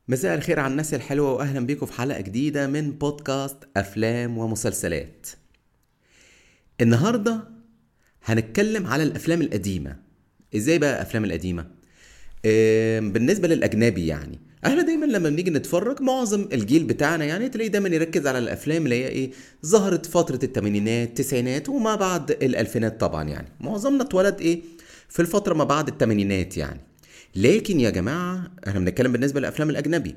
مساء الخير على الناس الحلوة وأهلا بيكم في حلقة جديدة من بودكاست أفلام ومسلسلات النهاردة هنتكلم على الأفلام القديمة إزاي بقى الأفلام القديمة؟ آه بالنسبة للأجنبي يعني احنا دايما لما بنيجي نتفرج معظم الجيل بتاعنا يعني تلاقيه دايما يركز على الافلام اللي هي ايه ظهرت فتره الثمانينات التسعينات وما بعد الالفينات طبعا يعني معظمنا اتولد ايه في الفتره ما بعد الثمانينات يعني لكن يا جماعة احنا بنتكلم بالنسبة للأفلام الأجنبي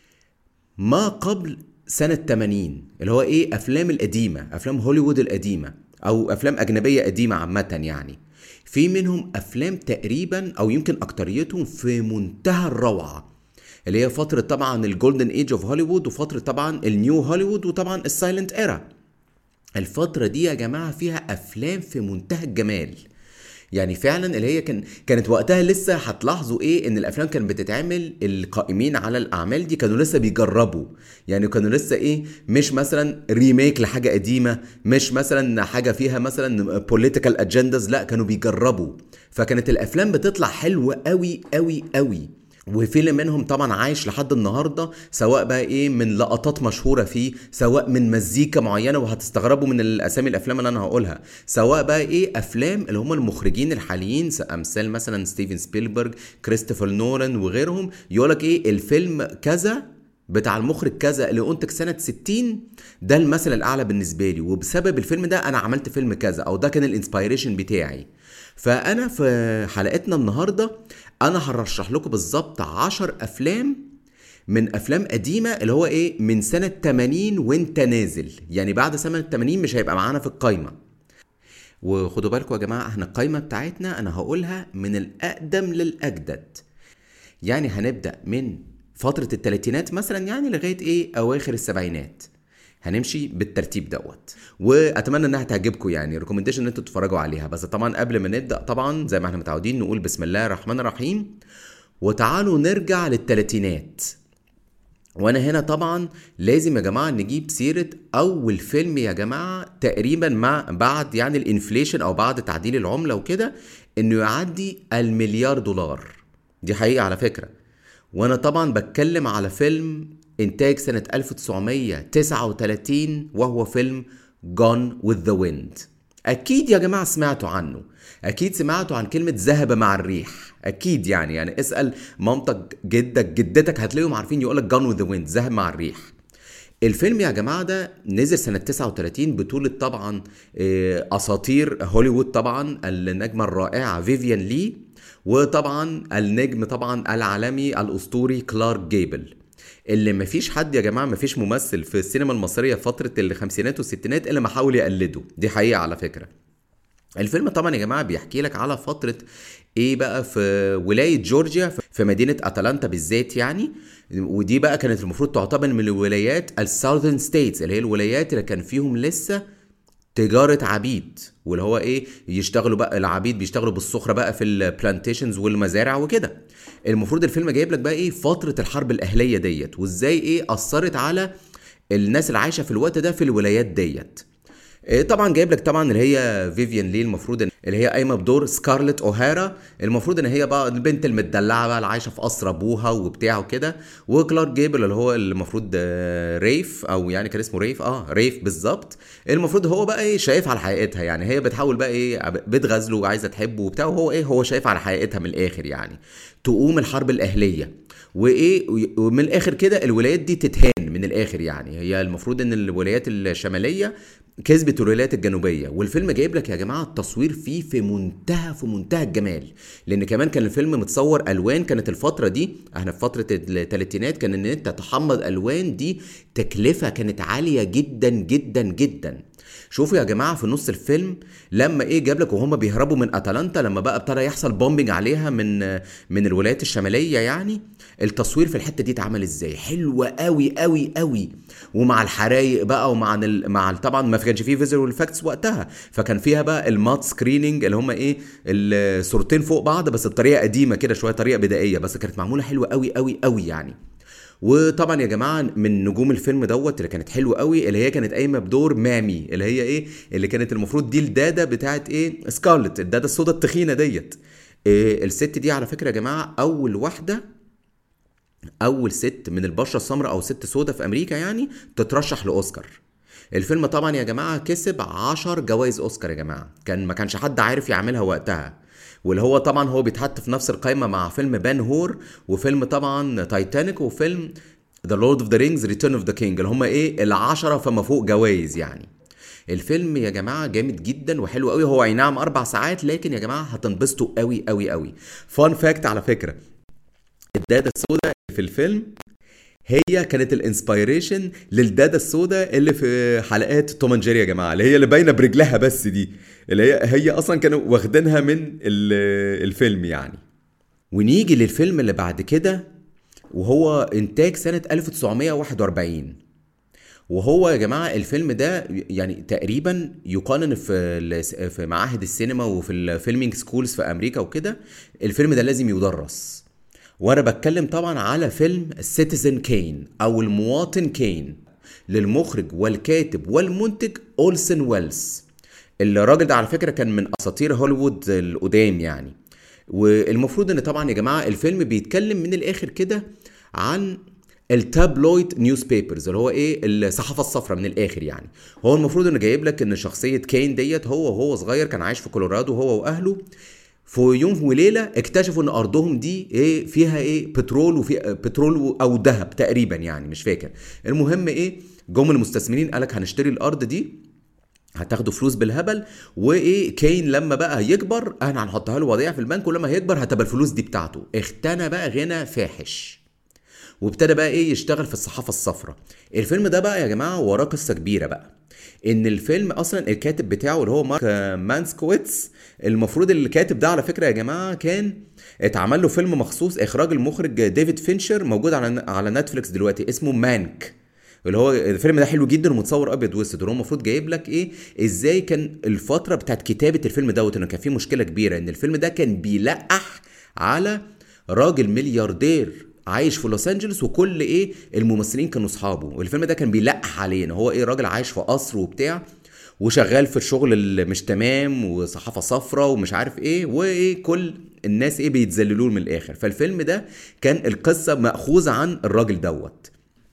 ما قبل سنة 80 اللي هو ايه أفلام القديمة أفلام هوليوود القديمة أو أفلام أجنبية قديمة عامة يعني في منهم أفلام تقريبا أو يمكن أكتريتهم في منتهى الروعة اللي هي فترة طبعا الجولدن ايج اوف هوليوود وفترة طبعا النيو هوليوود وطبعا السايلنت ايرا الفترة دي يا جماعة فيها أفلام في منتهى الجمال يعني فعلا اللي هي كان كانت وقتها لسه هتلاحظوا ايه ان الافلام كانت بتتعمل القائمين على الاعمال دي كانوا لسه بيجربوا يعني كانوا لسه ايه مش مثلا ريميك لحاجه قديمه مش مثلا حاجه فيها مثلا بوليتيكال اجندز لا كانوا بيجربوا فكانت الافلام بتطلع حلوه قوي قوي قوي وفيلم منهم طبعا عايش لحد النهارده سواء بقى ايه من لقطات مشهوره فيه سواء من مزيكا معينه وهتستغربوا من الاسامي الافلام اللي انا هقولها سواء بقى ايه افلام اللي هم المخرجين الحاليين امثال مثلا ستيفن سبيلبرج كريستوفر نولان وغيرهم يقولك ايه الفيلم كذا بتاع المخرج كذا اللي انتج سنه 60 ده المثل الاعلى بالنسبه لي وبسبب الفيلم ده انا عملت فيلم كذا او ده كان الانسبيريشن بتاعي فانا في حلقتنا النهارده انا هرشح لكم بالظبط 10 افلام من افلام قديمه اللي هو ايه من سنه 80 وانت نازل يعني بعد سنه 80 مش هيبقى معانا في القايمه وخدوا بالكم يا جماعه احنا القايمه بتاعتنا انا هقولها من الاقدم للاجدد يعني هنبدا من فتره الثلاثينات مثلا يعني لغايه ايه اواخر السبعينات هنمشي بالترتيب دوت واتمنى انها تعجبكم يعني ريكومنديشن ان انتوا تتفرجوا عليها بس طبعا قبل ما نبدا طبعا زي ما احنا متعودين نقول بسم الله الرحمن الرحيم وتعالوا نرجع للثلاثينات وانا هنا طبعا لازم يا جماعه نجيب سيره اول فيلم يا جماعه تقريبا مع بعد يعني الانفليشن او بعد تعديل العمله وكده انه يعدي المليار دولار دي حقيقه على فكره وانا طبعا بتكلم على فيلم إنتاج سنة 1939 وهو فيلم Gone with the Wind أكيد يا جماعة سمعتوا عنه أكيد سمعتوا عن كلمة ذهب مع الريح أكيد يعني يعني اسأل مامتك جدك جدتك هتلاقيهم عارفين يقولك Gone with the Wind ذهب مع الريح الفيلم يا جماعة ده نزل سنة 39 بطولة طبعا أساطير هوليوود طبعا النجمة الرائعة فيفيان لي وطبعا النجم طبعا العالمي الأسطوري كلارك جيبل اللي مفيش حد يا جماعه مفيش ممثل في السينما المصريه في فتره الخمسينات والستينات الا ما حاول يقلده دي حقيقه على فكره الفيلم طبعا يا جماعه بيحكي لك على فتره ايه بقى في ولايه جورجيا في مدينه اتلانتا بالذات يعني ودي بقى كانت المفروض تعتبر من الولايات الساوثرن ستيتس اللي هي الولايات اللي كان فيهم لسه تجارة عبيد واللي هو ايه يشتغلوا بقى العبيد بيشتغلوا بالصخرة بقى في البلانتيشنز والمزارع وكده المفروض الفيلم جايب لك بقى ايه فترة الحرب الأهلية ديت وازاي ايه أثرت على الناس اللي عايشة في الوقت ده في الولايات ديت طبعا جايب لك طبعا اللي هي فيفيان لي المفروض اللي هي قايمه بدور سكارلت اوهارا المفروض ان هي بقى البنت المدلعه بقى اللي عايشه في قصر ابوها وبتاع وكده وكلارك جيبل اللي هو المفروض ريف او يعني كان اسمه ريف اه ريف بالظبط المفروض هو بقى ايه شايف على حقيقتها يعني هي بتحاول بقى ايه بتغزله وعايزه تحبه وبتاع وهو ايه هو شايف على حقيقتها من الاخر يعني تقوم الحرب الاهليه وايه ومن الاخر كده الولايات دي تتهان من الاخر يعني هي المفروض ان الولايات الشماليه كسبت الولايات الجنوبيه والفيلم جايب لك يا جماعه التصوير فيه في منتهى في منتهى الجمال لان كمان كان الفيلم متصور الوان كانت الفتره دي احنا في فتره الثلاثينات كان ان انت تحمض الوان دي تكلفه كانت عاليه جدا جدا جدا شوفوا يا جماعه في نص الفيلم لما ايه جاب لك وهم بيهربوا من اتلانتا لما بقى ابتدى يحصل بومبنج عليها من من الولايات الشماليه يعني التصوير في الحته دي اتعمل ازاي حلوه قوي قوي قوي ومع الحرايق بقى ومع ال... مع ال... طبعا ما كانش فيه فيزوال افكتس وقتها فكان فيها بقى المات سكريننج اللي هم ايه الصورتين فوق بعض بس بطريقه قديمه كده شويه طريقه بدائيه بس كانت معموله حلوه قوي قوي قوي يعني وطبعا يا جماعه من نجوم الفيلم دوت اللي كانت حلوه قوي اللي هي كانت قايمه بدور مامي اللي هي ايه اللي كانت المفروض دي الداده بتاعت ايه سكارلت الداده السودا التخينه ديت إيه الست دي على فكره يا جماعه اول واحده اول ست من البشره السمراء او ست سوداء في امريكا يعني تترشح لاوسكار الفيلم طبعا يا جماعه كسب 10 جوائز اوسكار يا جماعه كان ما كانش حد عارف يعملها وقتها واللي هو طبعا هو بيتحط في نفس القائمه مع فيلم بان هور وفيلم طبعا تايتانيك وفيلم ذا لورد اوف ذا رينجز ريتيرن اوف ذا كينج اللي هم ايه العشرة فما فوق جوائز يعني الفيلم يا جماعه جامد جدا وحلو قوي هو اي نعم اربع ساعات لكن يا جماعه هتنبسطوا قوي قوي قوي فان فاكت على فكره الداده السوداء في الفيلم هي كانت الانسبيريشن للداده السوداء اللي في حلقات توم اند جيري يا جماعه اللي هي اللي باينه برجلها بس دي اللي هي هي اصلا كانوا واخدينها من الفيلم يعني ونيجي للفيلم اللي بعد كده وهو انتاج سنه 1941 وهو يا جماعه الفيلم ده يعني تقريبا يقارن في في معاهد السينما وفي الفيلمينج سكولز في امريكا وكده الفيلم ده لازم يدرس وانا بتكلم طبعا على فيلم سيتيزن كين او المواطن كين للمخرج والكاتب والمنتج اولسن ويلز الراجل ده على فكره كان من اساطير هوليوود القدام يعني والمفروض ان طبعا يا جماعه الفيلم بيتكلم من الاخر كده عن التابلويد نيوز بيبرز اللي هو ايه الصحافه الصفراء من الاخر يعني هو المفروض انه جايب لك ان شخصيه كين ديت هو وهو صغير كان عايش في كولورادو هو واهله في يوم وليله اكتشفوا ان ارضهم دي ايه فيها ايه بترول وفي بترول او ذهب تقريبا يعني مش فاكر المهم ايه جم المستثمرين قالك هنشتري الارض دي هتاخدوا فلوس بالهبل وايه كين لما بقى يكبر احنا هنحطها له وديعه في البنك ولما هيكبر هتبقى الفلوس دي بتاعته اختنى بقى غنى فاحش وابتدى بقى ايه يشتغل في الصحافه الصفراء الفيلم ده بقى يا جماعه وراه قصه كبيره بقى ان الفيلم اصلا الكاتب بتاعه اللي هو مارك مانسكويتس المفروض الكاتب ده على فكره يا جماعه كان اتعمل له فيلم مخصوص اخراج المخرج ديفيد فينشر موجود على على نتفليكس دلوقتي اسمه مانك اللي هو الفيلم ده حلو جدا ومتصور ابيض واسود هو المفروض جايب لك ايه ازاي كان الفتره بتاعت كتابه الفيلم دوت انه كان فيه مشكله كبيره ان الفيلم ده كان بيلقح على راجل ملياردير عايش في لوس انجلوس وكل ايه الممثلين كانوا اصحابه والفيلم ده كان بيلقح عليه ان هو ايه راجل عايش في قصر وبتاع وشغال في الشغل اللي مش تمام وصحافه صفراء ومش عارف ايه وايه كل الناس ايه بيتذللوا من الاخر فالفيلم ده كان القصه ماخوذه عن الراجل دوت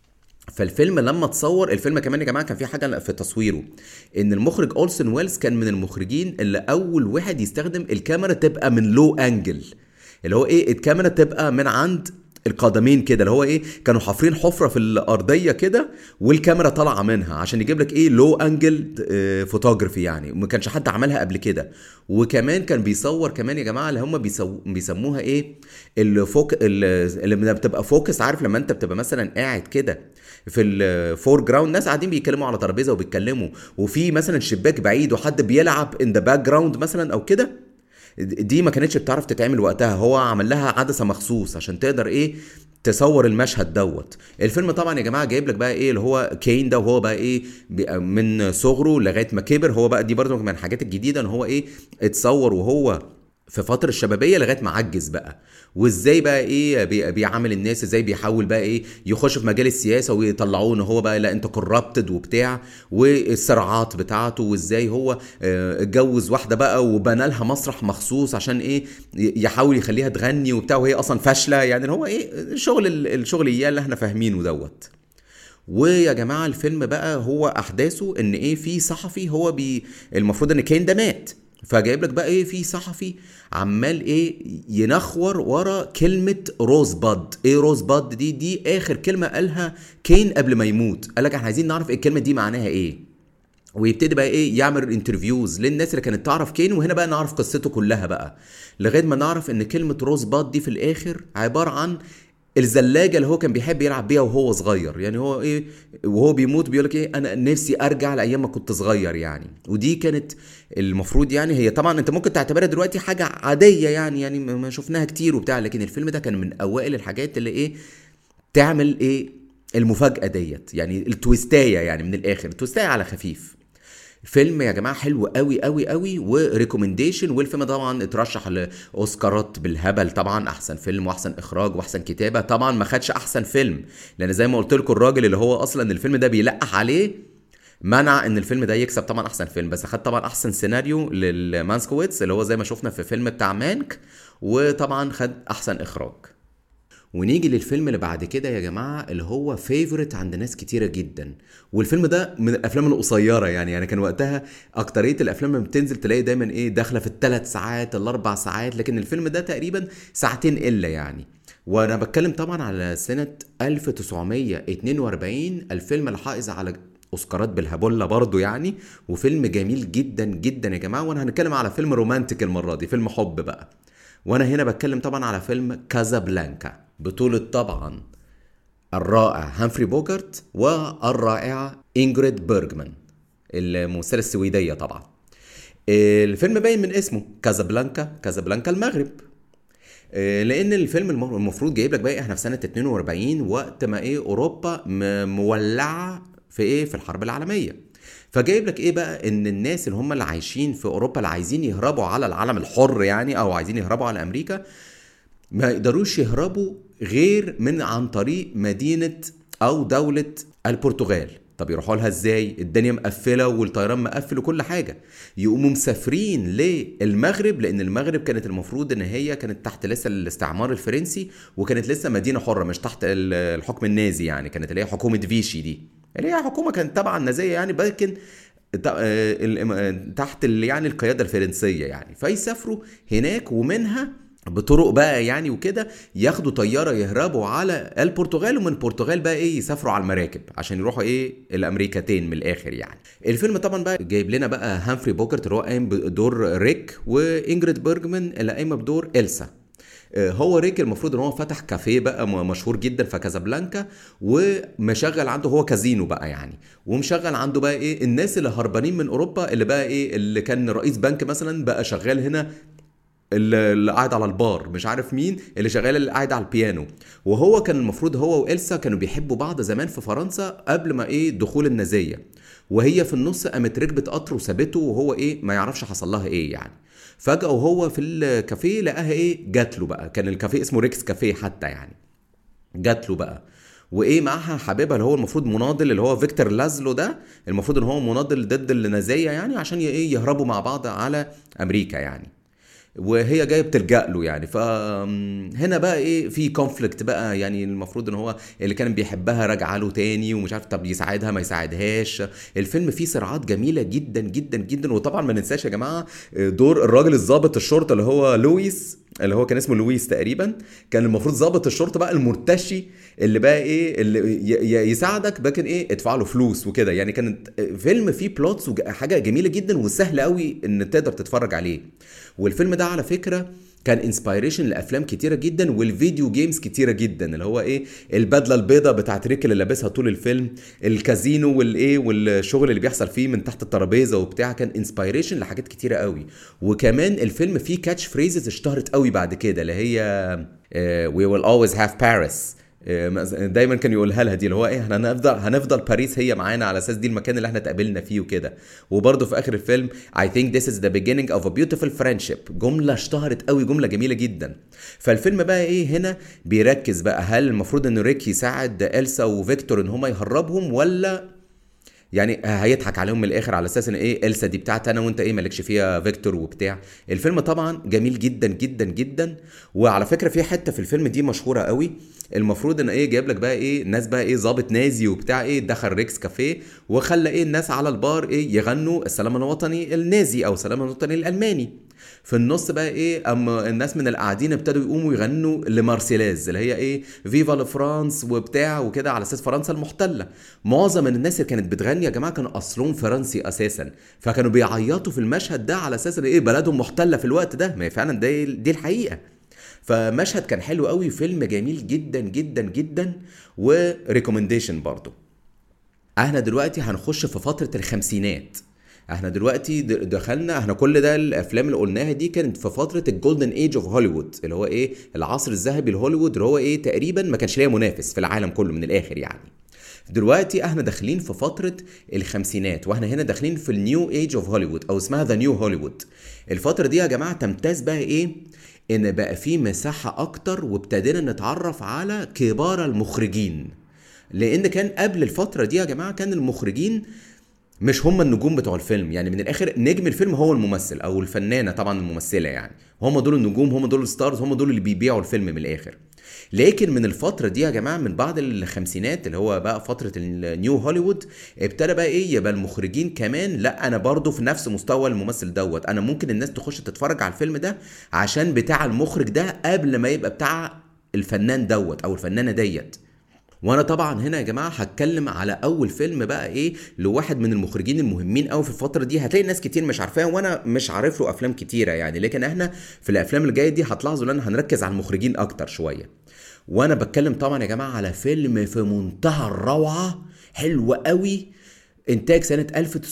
فالفيلم لما اتصور الفيلم كمان يا جماعه كان في حاجه في تصويره ان المخرج اولسون ويلز كان من المخرجين اللي اول واحد يستخدم الكاميرا تبقى من لو انجل اللي هو ايه الكاميرا تبقى من عند القدمين كده اللي هو ايه كانوا حافرين حفره في الارضيه كده والكاميرا طالعه منها عشان يجيب لك ايه لو انجل فوتوجرافي يعني ما كانش حد عملها قبل كده وكمان كان بيصور كمان يا جماعه اللي هم بيسو... بيسموها ايه الفوك اللي بتبقى فوكس عارف لما انت بتبقى مثلا قاعد كده في الفور جراوند ناس قاعدين بيتكلموا على ترابيزه وبيتكلموا وفي مثلا شباك بعيد وحد بيلعب ان ذا باك جراوند مثلا او كده دي ما كانتش بتعرف تتعمل وقتها هو عمل لها عدسه مخصوص عشان تقدر ايه تصور المشهد دوت الفيلم طبعا يا جماعه جايب لك بقى ايه اللي هو كين ده وهو بقى ايه من صغره لغايه ما كبر هو بقى دي برضه من الحاجات الجديده ان هو ايه اتصور وهو في فترة الشبابية لغاية ما عجز بقى وازاي بقى ايه بيعامل الناس ازاي بيحاول بقى ايه يخش في مجال السياسة ويطلعوه ان هو بقى لا انت كورابتد وبتاع والصراعات بتاعته وازاي هو اتجوز واحدة بقى وبنى لها مسرح مخصوص عشان ايه يحاول يخليها تغني وبتاع وهي اصلا فاشلة يعني هو ايه شغل الشغل اياه اللي احنا فاهمينه دوت ويا جماعة الفيلم بقى هو احداثه ان ايه في صحفي هو بي المفروض ان كين ده مات فجايب لك بقى ايه في صحفي عمال ايه ينخور ورا كلمه روز باد ايه روز باد دي دي اخر كلمه قالها كين قبل ما يموت قال لك احنا عايزين نعرف الكلمه دي معناها ايه ويبتدي بقى ايه يعمل انترفيوز للناس اللي كانت تعرف كين وهنا بقى نعرف قصته كلها بقى لغايه ما نعرف ان كلمه روز باد دي في الاخر عباره عن الزلاجه اللي هو كان بيحب يلعب بيها وهو صغير يعني هو ايه وهو بيموت بيقول لك ايه انا نفسي ارجع لايام ما كنت صغير يعني ودي كانت المفروض يعني هي طبعا انت ممكن تعتبرها دلوقتي حاجه عاديه يعني يعني ما شفناها كتير وبتاع لكن الفيلم ده كان من اوائل الحاجات اللي ايه تعمل ايه المفاجاه ديت يعني التويستايه يعني من الاخر التويستايه على خفيف فيلم يا جماعه حلو قوي قوي قوي وريكومنديشن والفيلم طبعا اترشح لاوسكارات بالهبل طبعا احسن فيلم واحسن اخراج واحسن كتابه طبعا ما خدش احسن فيلم لان زي ما قلت لكم الراجل اللي هو اصلا الفيلم ده بيلقح عليه منع ان الفيلم ده يكسب طبعا احسن فيلم بس خد طبعا احسن سيناريو للمانسكويتس اللي هو زي ما شفنا في فيلم بتاع مانك وطبعا خد احسن اخراج ونيجي للفيلم اللي بعد كده يا جماعه اللي هو فيفورت عند ناس كتيره جدا والفيلم ده من الافلام القصيره يعني يعني كان وقتها اكتريه الافلام لما بتنزل تلاقي دايما ايه داخله في الثلاث ساعات الاربع ساعات لكن الفيلم ده تقريبا ساعتين الا يعني وانا بتكلم طبعا على سنه 1942 الفيلم اللي حائز على اوسكارات بالهبوله برضو يعني وفيلم جميل جدا جدا يا جماعه وانا هنتكلم على فيلم رومانتك المره دي فيلم حب بقى وانا هنا بتكلم طبعا على فيلم كازابلانكا بطولة طبعا الرائع هامفري بوجرت والرائعة إنجريد بيرجمان الممثلة السويدية طبعا الفيلم باين من اسمه كازابلانكا كازابلانكا المغرب لان الفيلم المفروض جايب لك بقى احنا في سنه 42 وقت ما ايه اوروبا مولعه في ايه في الحرب العالميه فجايب لك ايه بقى ان الناس اللي هم اللي عايشين في اوروبا اللي عايزين يهربوا على العالم الحر يعني او عايزين يهربوا على امريكا ما يقدروش يهربوا غير من عن طريق مدينه او دوله البرتغال طب يروحوا لها ازاي الدنيا مقفله والطيران مقفل وكل حاجه يقوموا مسافرين للمغرب لان المغرب كانت المفروض ان هي كانت تحت لسه الاستعمار الفرنسي وكانت لسه مدينه حره مش تحت الحكم النازي يعني كانت اللي هي حكومه فيشي دي اللي هي حكومه كانت تبع النازيه يعني لكن تحت يعني القياده الفرنسيه يعني فيسافروا هناك ومنها بطرق بقى يعني وكده ياخدوا طياره يهربوا على البرتغال ومن البرتغال بقى ايه يسافروا على المراكب عشان يروحوا ايه الامريكتين من الاخر يعني الفيلم طبعا بقى جايب لنا بقى هامفري بوكرت اللي هو قايم بدور ريك وانجريد بيرجمان اللي قايمه بدور إلسا هو ريك المفروض ان هو فتح كافيه بقى مشهور جدا في كازابلانكا ومشغل عنده هو كازينو بقى يعني ومشغل عنده بقى ايه الناس اللي هربانين من اوروبا اللي بقى ايه اللي كان رئيس بنك مثلا بقى شغال هنا اللي قاعد على البار مش عارف مين اللي شغال اللي قاعد على البيانو وهو كان المفروض هو وإلسا كانوا بيحبوا بعض زمان في فرنسا قبل ما ايه دخول النازيه وهي في النص قامت ركبت قطر وسابته وهو ايه ما يعرفش حصل لها ايه يعني فجأة وهو في الكافيه لقاها ايه جات له بقى كان الكافيه اسمه ريكس كافيه حتى يعني جات له بقى وايه معاها حبيبها اللي هو المفروض مناضل اللي هو فيكتور لازلو ده المفروض ان هو مناضل ضد النازيه يعني عشان ايه يهربوا مع بعض على امريكا يعني وهي جايه بتلجا له يعني فهنا بقى ايه في كونفليكت بقى يعني المفروض ان هو اللي كان بيحبها راجعه له تاني ومش عارف طب يساعدها ما يساعدهاش الفيلم فيه صراعات جميله جدا جدا جدا وطبعا ما ننساش يا جماعه دور الراجل الضابط الشرطه اللي هو لويس اللي هو كان اسمه لويس تقريبا كان المفروض ضابط الشرطه بقى المرتشي اللي بقى ايه اللي يساعدك لكن ايه ادفع له فلوس وكده يعني كانت فيلم فيه بلوتس وحاجه جميله جدا وسهل قوي ان تقدر تتفرج عليه والفيلم ده على فكره كان انسبيريشن لافلام كتيره جدا والفيديو جيمز كتيره جدا اللي هو ايه البدله البيضاء بتاعت ريك اللي لابسها طول الفيلم الكازينو والايه والشغل اللي بيحصل فيه من تحت الترابيزه وبتاع كان انسبيريشن لحاجات كتيره قوي وكمان الفيلم فيه كاتش فريزز اشتهرت قوي بعد كده اللي هي وي ويل اولويز هاف باريس دايما كان يقولها لها دي اللي هو ايه احنا هنفضل هنفضل باريس هي معانا على اساس دي المكان اللي احنا اتقابلنا فيه وكده وبرده في اخر الفيلم I think this is the beginning of a beautiful friendship جمله اشتهرت قوي جمله جميله جدا فالفيلم بقى ايه هنا بيركز بقى هل المفروض ان ريك يساعد إلسا وفيكتور ان هم يهربهم ولا يعني هيضحك عليهم من الاخر على اساس ان ايه إلسا دي بتاعتي انا وانت ايه مالكش فيها فيكتور وبتاع الفيلم طبعا جميل جدا جدا جدا وعلى فكره في حته في الفيلم دي مشهوره قوي المفروض ان ايه جايب لك بقى ايه ناس بقى ايه ظابط نازي وبتاع ايه دخل ريكس كافيه وخلى ايه الناس على البار ايه يغنوا السلام الوطني النازي او السلام الوطني الالماني في النص بقى ايه اما الناس من القاعدين ابتدوا يقوموا يغنوا لمارسيلاز اللي هي ايه فيفا لفرانس وبتاع وكده على اساس فرنسا المحتله معظم من الناس اللي كانت بتغني يا جماعه كانوا اصلهم فرنسي اساسا فكانوا بيعيطوا في المشهد ده على اساس ان ايه بلدهم محتله في الوقت ده ما هي فعلا ده دي الحقيقه فمشهد كان حلو قوي فيلم جميل جدا جدا جدا وريكومنديشن برضو احنا دلوقتي هنخش في فتره الخمسينات احنا دلوقتي دخلنا احنا كل ده الافلام اللي قلناها دي كانت في فتره الجولدن ايج اوف هوليوود اللي هو ايه العصر الذهبي لهوليوود اللي هو ايه تقريبا ما كانش ليها منافس في العالم كله من الاخر يعني دلوقتي احنا داخلين في فترة الخمسينات واحنا هنا داخلين في النيو ايج اوف هوليوود او اسمها ذا نيو هوليوود الفترة دي يا جماعة تمتاز بقى ايه ان بقى في مساحة اكتر وابتدينا نتعرف على كبار المخرجين لان كان قبل الفترة دي يا جماعة كان المخرجين مش هم النجوم بتوع الفيلم يعني من الاخر نجم الفيلم هو الممثل او الفنانه طبعا الممثله يعني هم دول النجوم هم دول الستارز هم دول اللي بيبيعوا الفيلم من الاخر لكن من الفترة دي يا جماعة من بعد الخمسينات اللي هو بقى فترة النيو هوليوود ابتدى بقى ايه يبقى المخرجين كمان لا انا برضو في نفس مستوى الممثل دوت انا ممكن الناس تخش تتفرج على الفيلم ده عشان بتاع المخرج ده قبل ما يبقى بتاع الفنان دوت او الفنانة ديت وانا طبعا هنا يا جماعه هتكلم على اول فيلم بقى ايه لواحد من المخرجين المهمين قوي في الفتره دي هتلاقي ناس كتير مش عارفاه وانا مش عارف له افلام كتيره يعني لكن احنا في الافلام اللي جايه دي هتلاحظوا ان هنركز على المخرجين اكتر شويه وانا بتكلم طبعا يا جماعه على فيلم في منتهى الروعه حلو قوي انتاج سنه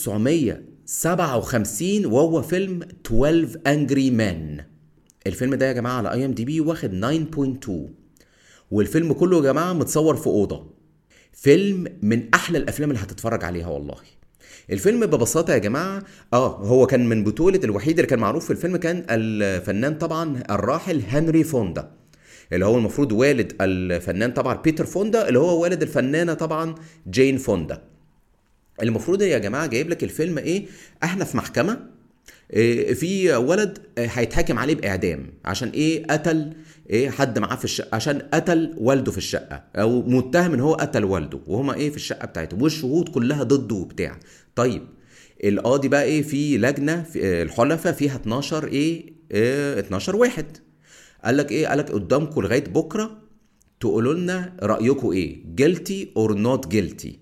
1957 وهو فيلم 12 انجري مان الفيلم ده يا جماعه على اي ام دي بي واخد 9.2 والفيلم كله يا جماعه متصور في اوضه فيلم من احلى الافلام اللي هتتفرج عليها والله الفيلم ببساطة يا جماعة اه هو كان من بطولة الوحيد اللي كان معروف في الفيلم كان الفنان طبعا الراحل هنري فوندا اللي هو المفروض والد الفنان طبعا بيتر فوندا اللي هو والد الفنانة طبعا جين فوندا المفروض يا جماعة جايب لك الفيلم ايه احنا في محكمة إيه في ولد هيتحاكم عليه باعدام عشان ايه قتل ايه حد معاه في الشقه عشان قتل والده في الشقه او متهم ان هو قتل والده وهما ايه في الشقه بتاعته والشهود كلها ضده وبتاع طيب القاضي بقى ايه في لجنه في الحلفاء فيها 12 ايه, إيه 12 واحد قال لك ايه قال لك قدامكم لغايه بكره تقولوا لنا رايكم ايه جيلتي اور نوت جيلتي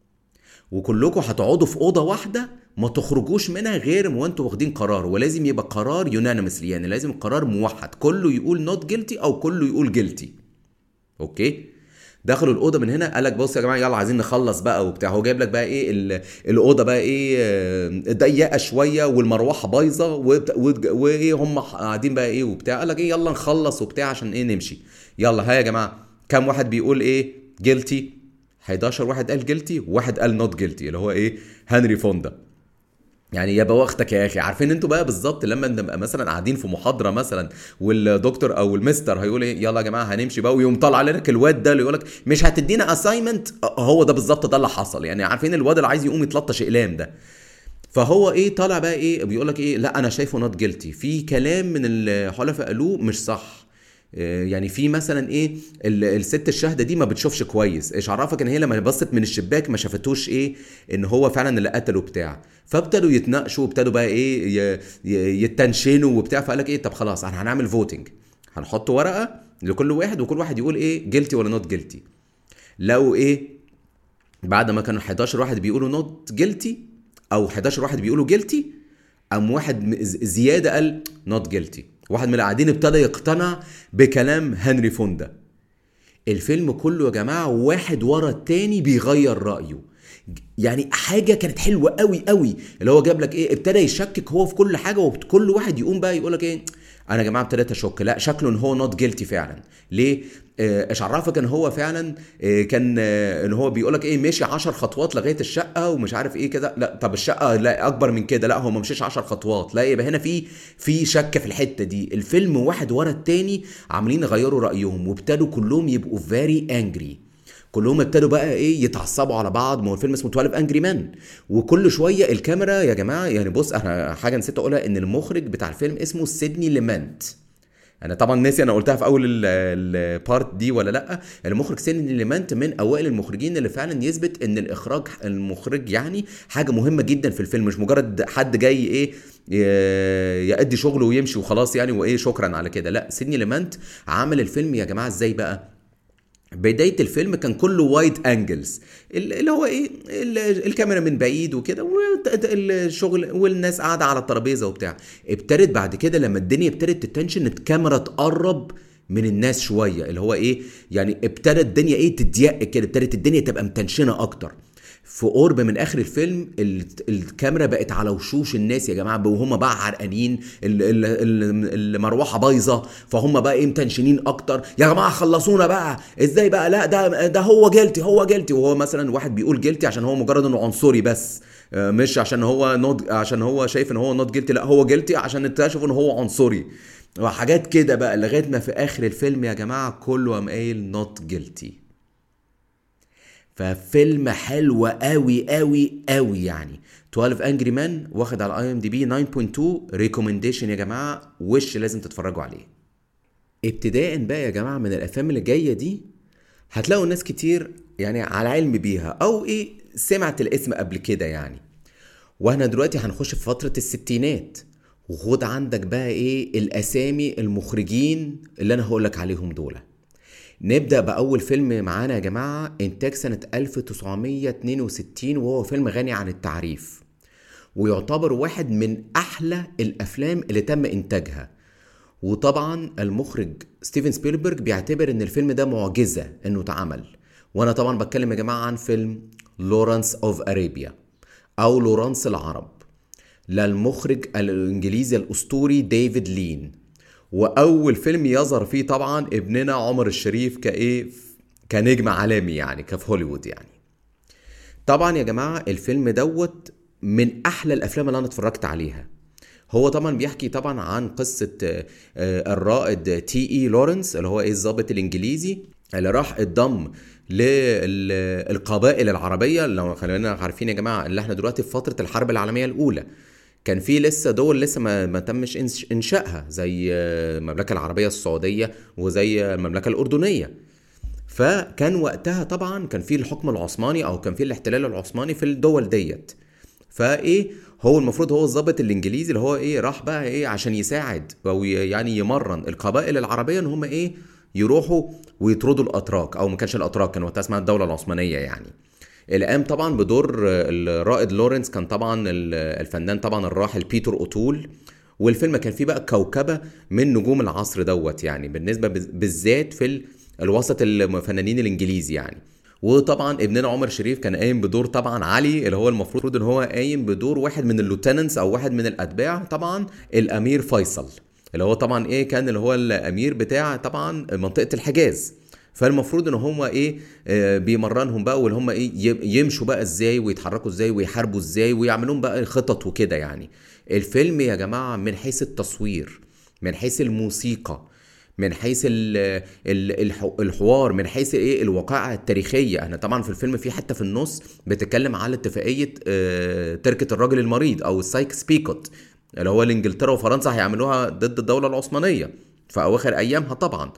وكلكم هتقعدوا في اوضه واحده ما تخرجوش منها غير وانتوا واخدين قرار ولازم يبقى قرار يونانيمسلي يعني لازم قرار موحد كله يقول نوت جيلتي او كله يقول جيلتي اوكي دخلوا الاوضه من هنا قال لك بص يا جماعه يلا عايزين نخلص بقى وبتاع هو جايب لك بقى ايه الاوضه بقى ايه ضيقه شويه والمروحه بايظه وايه هم قاعدين بقى ايه وبتاع قال لك ايه يلا نخلص وبتاع عشان ايه نمشي يلا ها يا جماعه كام واحد بيقول ايه جيلتي 11 واحد قال جيلتي وواحد قال نوت جيلتي اللي هو ايه هنري فوندا يعني يا بوختك يا اخي عارفين انتوا بقى بالظبط لما نبقى مثلا قاعدين في محاضره مثلا والدكتور او المستر هيقول ايه يلا يا جماعه هنمشي بقى ويقوم طالع لك الواد ده اللي يقول لك مش هتدينا اساينمنت هو ده بالظبط ده اللي حصل يعني عارفين الواد اللي عايز يقوم يتلطش اقلام ده فهو ايه طالع بقى ايه بيقول لك ايه لا انا شايفه نوت جيلتي في كلام من الحلفاء قالوه مش صح يعني في مثلا ايه الست الشاهده دي ما بتشوفش كويس ايش عرفك ان هي لما بصت من الشباك ما شافتوش ايه ان هو فعلا اللي قتله بتاع فابتدوا يتناقشوا وابتدوا بقى ايه يتنشنوا وبتاع فقال لك ايه طب خلاص احنا هنعمل فوتنج هنحط ورقه لكل واحد وكل واحد يقول ايه جيلتي ولا نوت جيلتي لو ايه بعد ما كانوا 11 واحد بيقولوا نوت جيلتي او 11 واحد بيقولوا جيلتي قام واحد زياده قال نوت جيلتي واحد من القاعدين ابتدى يقتنع بكلام هنري فوندا الفيلم كله يا جماعه واحد ورا التاني بيغير رايه يعني حاجه كانت حلوه قوي قوي اللي هو جاب لك ايه ابتدى يشكك هو في كل حاجه وكل واحد يقوم بقى يقول لك ايه انا يا جماعه ابتديت اشك لا شكله ان هو نوت جيلتي فعلا ليه ايش عرفك ان هو فعلا كان ان هو بيقول لك ايه مشي 10 خطوات لغايه الشقه ومش عارف ايه كده لا طب الشقه لا اكبر من كده لا هو ما مشيش 10 خطوات لا يبقى هنا في في شك في الحته دي الفيلم واحد ورا التاني عاملين يغيروا رايهم وابتدوا كلهم يبقوا فيري انجري كلهم ابتدوا بقى ايه يتعصبوا على بعض ما هو الفيلم اسمه 12 انجري مان وكل شويه الكاميرا يا جماعه يعني بص انا حاجه نسيت اقولها ان المخرج بتاع الفيلم اسمه سيدني ليمانت انا طبعا ناسي انا قلتها في اول البارت دي ولا لا المخرج سيدني ليمانت من اوائل المخرجين اللي فعلا يثبت ان الاخراج المخرج يعني حاجه مهمه جدا في الفيلم مش مجرد حد جاي ايه يأدي شغله ويمشي وخلاص يعني وايه شكرا على كده لا سيدني ليمانت عمل الفيلم يا جماعه ازاي بقى بدايه الفيلم كان كله وايد انجلز اللي هو ايه الكاميرا من بعيد وكده والشغل والناس قاعده على الترابيزه وبتاع ابتدت بعد كده لما الدنيا ابتدت تتنشن الكاميرا تقرب من الناس شويه اللي هو ايه يعني ابتدت الدنيا ايه تضيق كده ابتدت الدنيا تبقى متنشنه اكتر في قرب من اخر الفيلم الكاميرا بقت على وشوش الناس يا جماعه وهم بقى عرقانين المروحه بايظه فهم بقى ايه متنشنين اكتر يا جماعه خلصونا بقى ازاي بقى لا ده ده هو جلتي هو جلتي وهو مثلا واحد بيقول جلتي عشان هو مجرد انه عنصري بس مش عشان هو نوت عشان هو شايف ان هو نوت جلتي لا هو جلتي عشان اكتشفوا ان هو عنصري وحاجات كده بقى لغايه ما في اخر الفيلم يا جماعه كله قام قايل نوت جلتي ففيلم حلو قوي قوي قوي يعني 12 انجري مان واخد على اي ام دي بي 9.2 ريكومنديشن يا جماعه وش لازم تتفرجوا عليه ابتداء بقى يا جماعه من الافلام اللي جايه دي هتلاقوا ناس كتير يعني على علم بيها او ايه سمعت الاسم قبل كده يعني واحنا دلوقتي هنخش في فتره الستينات وخد عندك بقى ايه الاسامي المخرجين اللي انا هقولك عليهم دول نبدأ بأول فيلم معانا يا جماعة إنتاج سنة 1962 وهو فيلم غني عن التعريف ويعتبر واحد من أحلى الأفلام اللي تم إنتاجها وطبعا المخرج ستيفن سبيلبرج بيعتبر إن الفيلم ده معجزة إنه اتعمل وأنا طبعا بتكلم يا جماعة عن فيلم لورانس أوف أرابيا أو لورانس العرب للمخرج الإنجليزي الأسطوري ديفيد لين واول فيلم يظهر فيه طبعا ابننا عمر الشريف كايه كنجم عالمي يعني كفي هوليوود يعني طبعا يا جماعه الفيلم دوت من احلى الافلام اللي انا اتفرجت عليها هو طبعا بيحكي طبعا عن قصه آه، آه، الرائد تي اي لورنس اللي هو ايه الضابط الانجليزي اللي راح اتضم للقبائل العربيه لو خلينا عارفين يا جماعه اللي احنا دلوقتي في فتره الحرب العالميه الاولى كان في لسه دول لسه ما, ما تمش إنش- انشائها زي آه، المملكه العربيه السعوديه وزي المملكه الاردنيه فكان وقتها طبعا كان في الحكم العثماني او كان في الاحتلال العثماني في الدول ديت فايه هو المفروض هو الضابط الانجليزي اللي هو ايه راح بقى ايه عشان يساعد او ي- يعني يمرن القبائل العربيه ان هم ايه يروحوا ويطردوا الاتراك او ما كانش الاتراك كان وقتها اسمها الدوله العثمانيه يعني اللي قام طبعا بدور الرائد لورنس كان طبعا الفنان طبعا الراحل بيتر اوتول والفيلم كان فيه بقى كوكبه من نجوم العصر دوت يعني بالنسبه بز- بالذات في ال- الوسط الفنانين الانجليزي يعني وطبعا ابننا عمر شريف كان قايم بدور طبعا علي اللي هو المفروض ان هو قايم بدور واحد من اللوتننتس او واحد من الاتباع طبعا الامير فيصل اللي هو طبعا ايه كان اللي هو الامير بتاع طبعا منطقه الحجاز فالمفروض ان هم ايه آه، بيمرنهم بقى واللي هم ايه ي- يمشوا بقى ازاي ويتحركوا ازاي ويحاربوا ازاي ويعملون بقى خطط وكده يعني الفيلم يا جماعه من حيث التصوير من حيث الموسيقى من حيث ال ال الح- الحوار من حيث ايه الوقائع التاريخيه احنا طبعا في الفيلم في حته في النص بتتكلم على اتفاقيه آه، تركه الرجل المريض او السايكس بيكوت اللي هو انجلترا وفرنسا هيعملوها ضد الدوله العثمانيه في اواخر ايامها طبعا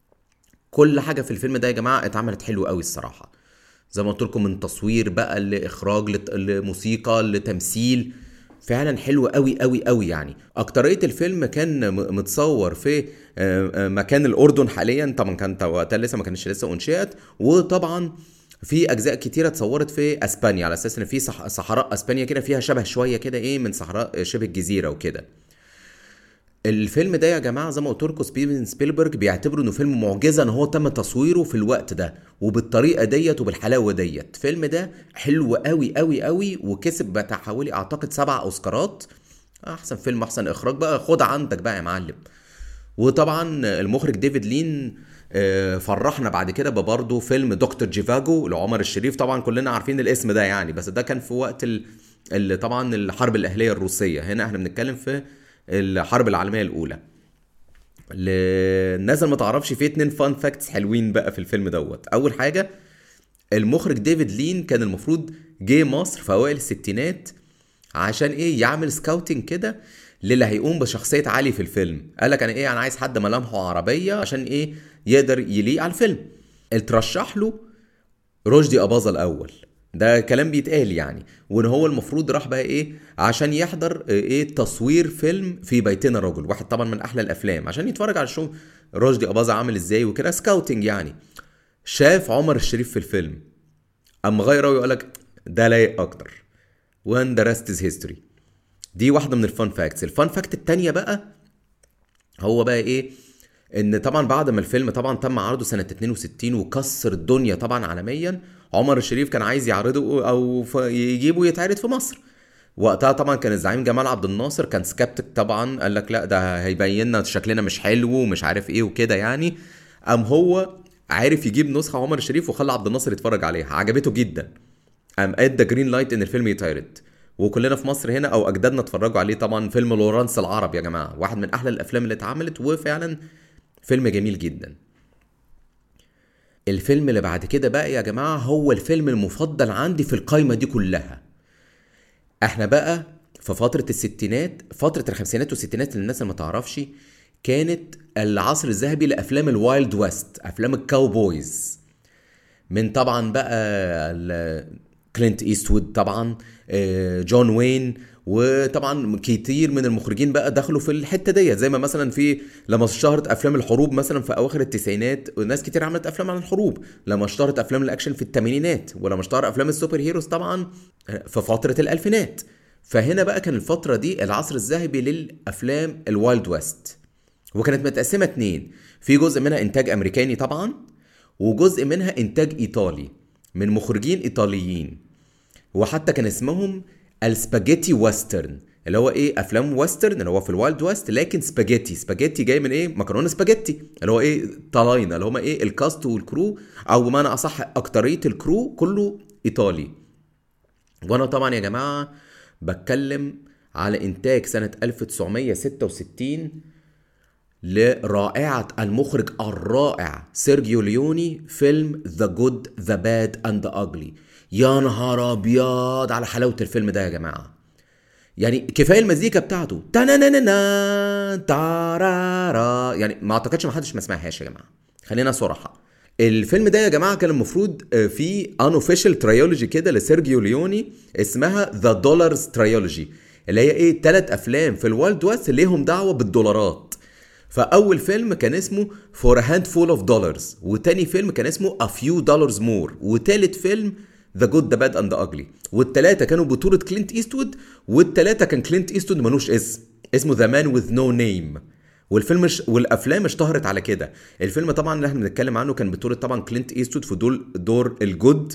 كل حاجه في الفيلم ده يا جماعه اتعملت حلو قوي الصراحه زي ما قلت لكم من تصوير بقى لاخراج لت- لموسيقى لتمثيل فعلا حلو قوي قوي قوي يعني اكتريه الفيلم كان م- متصور في آه، آه، مكان الاردن حاليا طبعا كان وقتها لسه ما كانش لسه انشئت وطبعا في اجزاء كتيره اتصورت في اسبانيا على اساس ان في صح- صحراء اسبانيا كده فيها شبه شويه كده ايه من صحراء شبه الجزيره وكده الفيلم ده يا جماعه زي ما قلت لكم ستيفن سبيلبرج بيعتبره انه فيلم معجزه ان هو تم تصويره في الوقت ده وبالطريقه ديت وبالحلاوه ديت الفيلم ده حلو قوي قوي قوي وكسب بتاع حوالي اعتقد سبع اوسكارات احسن فيلم احسن اخراج بقى خد عندك بقى يا معلم وطبعا المخرج ديفيد لين آه، فرحنا بعد كده ببرضه فيلم دكتور جيفاجو لعمر الشريف طبعا كلنا عارفين الاسم ده يعني بس ده كان في وقت ال... ال... طبعا الحرب الاهليه الروسيه هنا احنا بنتكلم في الحرب العالميه الاولى للناس اللي ما تعرفش في اتنين فان فاكتس حلوين بقى في الفيلم دوت اول حاجه المخرج ديفيد لين كان المفروض جه مصر في اوائل الستينات عشان ايه يعمل سكاوتنج كده للي هيقوم بشخصيه علي في الفيلم قال لك انا ايه انا عايز حد ملامحه عربيه عشان ايه يقدر يليق على الفيلم اترشح له رشدي أباظة الأول ده كلام بيتقال يعني وان هو المفروض راح بقى ايه عشان يحضر ايه تصوير فيلم في بيتنا رجل واحد طبعا من احلى الافلام عشان يتفرج على شو رشدي أباظة عامل ازاي وكده سكاوتنج يعني شاف عمر الشريف في الفيلم اما غير رأيه وقال لك ده لايق اكتر وان ذا ريست از هيستوري دي واحده من الفان فاكتس الفان فاكت التانية بقى هو بقى ايه ان طبعا بعد ما الفيلم طبعا تم عرضه سنه 62 وكسر الدنيا طبعا عالميا عمر الشريف كان عايز يعرضه او ف- يجيبه يتعرض في مصر وقتها طبعا كان الزعيم جمال عبد الناصر كان سكبتك طبعا قال لك لا ده هيبين لنا شكلنا مش حلو ومش عارف ايه وكده يعني قام هو عارف يجيب نسخه عمر الشريف وخلى عبد الناصر يتفرج عليها عجبته جدا قام ادى جرين لايت ان الفيلم يتعرض وكلنا في مصر هنا او اجدادنا اتفرجوا عليه طبعا فيلم لورانس العرب يا جماعه واحد من احلى الافلام اللي اتعملت وفعلا فيلم جميل جدا الفيلم اللي بعد كده بقى يا جماعه هو الفيلم المفضل عندي في القايمه دي كلها احنا بقى في فتره الستينات فتره الخمسينات والستينات للناس اللي ما تعرفش كانت العصر الذهبي لافلام الوايلد ويست افلام الكاوبويز من طبعا بقى ال- كلينت ايستوود طبعا آه، جون وين وطبعا كتير من المخرجين بقى دخلوا في الحته ديت زي ما مثلا في لما اشتهرت افلام الحروب مثلا في اواخر التسعينات وناس كتير عملت افلام عن الحروب لما اشتهرت افلام الاكشن في الثمانينات ولما اشتهر افلام السوبر هيروز طبعا في فتره الالفينات فهنا بقى كان الفتره دي العصر الذهبي للافلام الوايلد ويست وكانت متقسمه اتنين في جزء منها انتاج امريكاني طبعا وجزء منها انتاج ايطالي من مخرجين ايطاليين وحتى كان اسمهم السباجيتي ويسترن اللي هو ايه افلام ويسترن اللي هو في الوايلد ويست لكن سباجيتي سباجيتي جاي من ايه مكرونه سباجيتي اللي هو ايه طلاينه اللي هم ايه الكاست والكرو او بمعنى اصح اكتريه الكرو كله ايطالي وانا طبعا يا جماعه بتكلم على انتاج سنه 1966 لرائعة المخرج الرائع سيرجيو ليوني فيلم ذا جود ذا باد اند ذا اجلي يا نهار ابيض على حلاوة الفيلم ده يا جماعة يعني كفايه المزيكا بتاعته تانانانا تارارا يعني ما اعتقدش ما حدش ما سمعهاش يا جماعه خلينا صراحه الفيلم ده يا جماعه كان المفروض آه، في ان اوفيشال تريولوجي كده لسيرجيو ليوني اسمها ذا دولارز تريولوجي اللي هي ايه ثلاث افلام في الوايلد ويست ليهم دعوه بالدولارات فاول فيلم كان اسمه فور ا هاند فول اوف دولارز وتاني فيلم كان اسمه ا فيو دولارز مور وتالت فيلم ذا جود ذا باد اند اجلي والتلاته كانوا بطوله كلينت ايستوود والتلاته كان كلينت ايستوود ملوش اسم اسمه ذا مان وذ نو نيم والفيلم ش... والافلام اشتهرت على كده الفيلم طبعا اللي احنا بنتكلم عنه كان بطوله طبعا كلينت ايستوود في دور دور الجود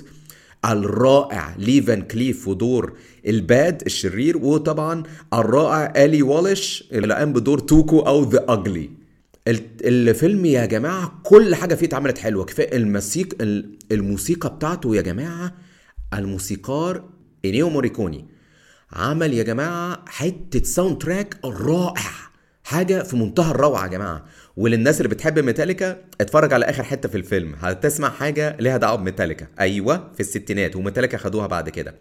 الرائع لي فان كليف في دور الباد الشرير وطبعا الرائع الي والش اللي قام بدور توكو او ذا اجلي الفيلم يا جماعه كل حاجه فيه اتعملت حلوه كفايه الموسيقى الموسيقى بتاعته يا جماعه الموسيقار انيو موريكوني عمل يا جماعه حته ساوند تراك رائع حاجه في منتهى الروعه يا جماعه وللناس اللي بتحب ميتاليكا اتفرج على اخر حته في الفيلم هتسمع حاجه ليها دعوه بميتاليكا ايوه في الستينات وميتاليكا خدوها بعد كده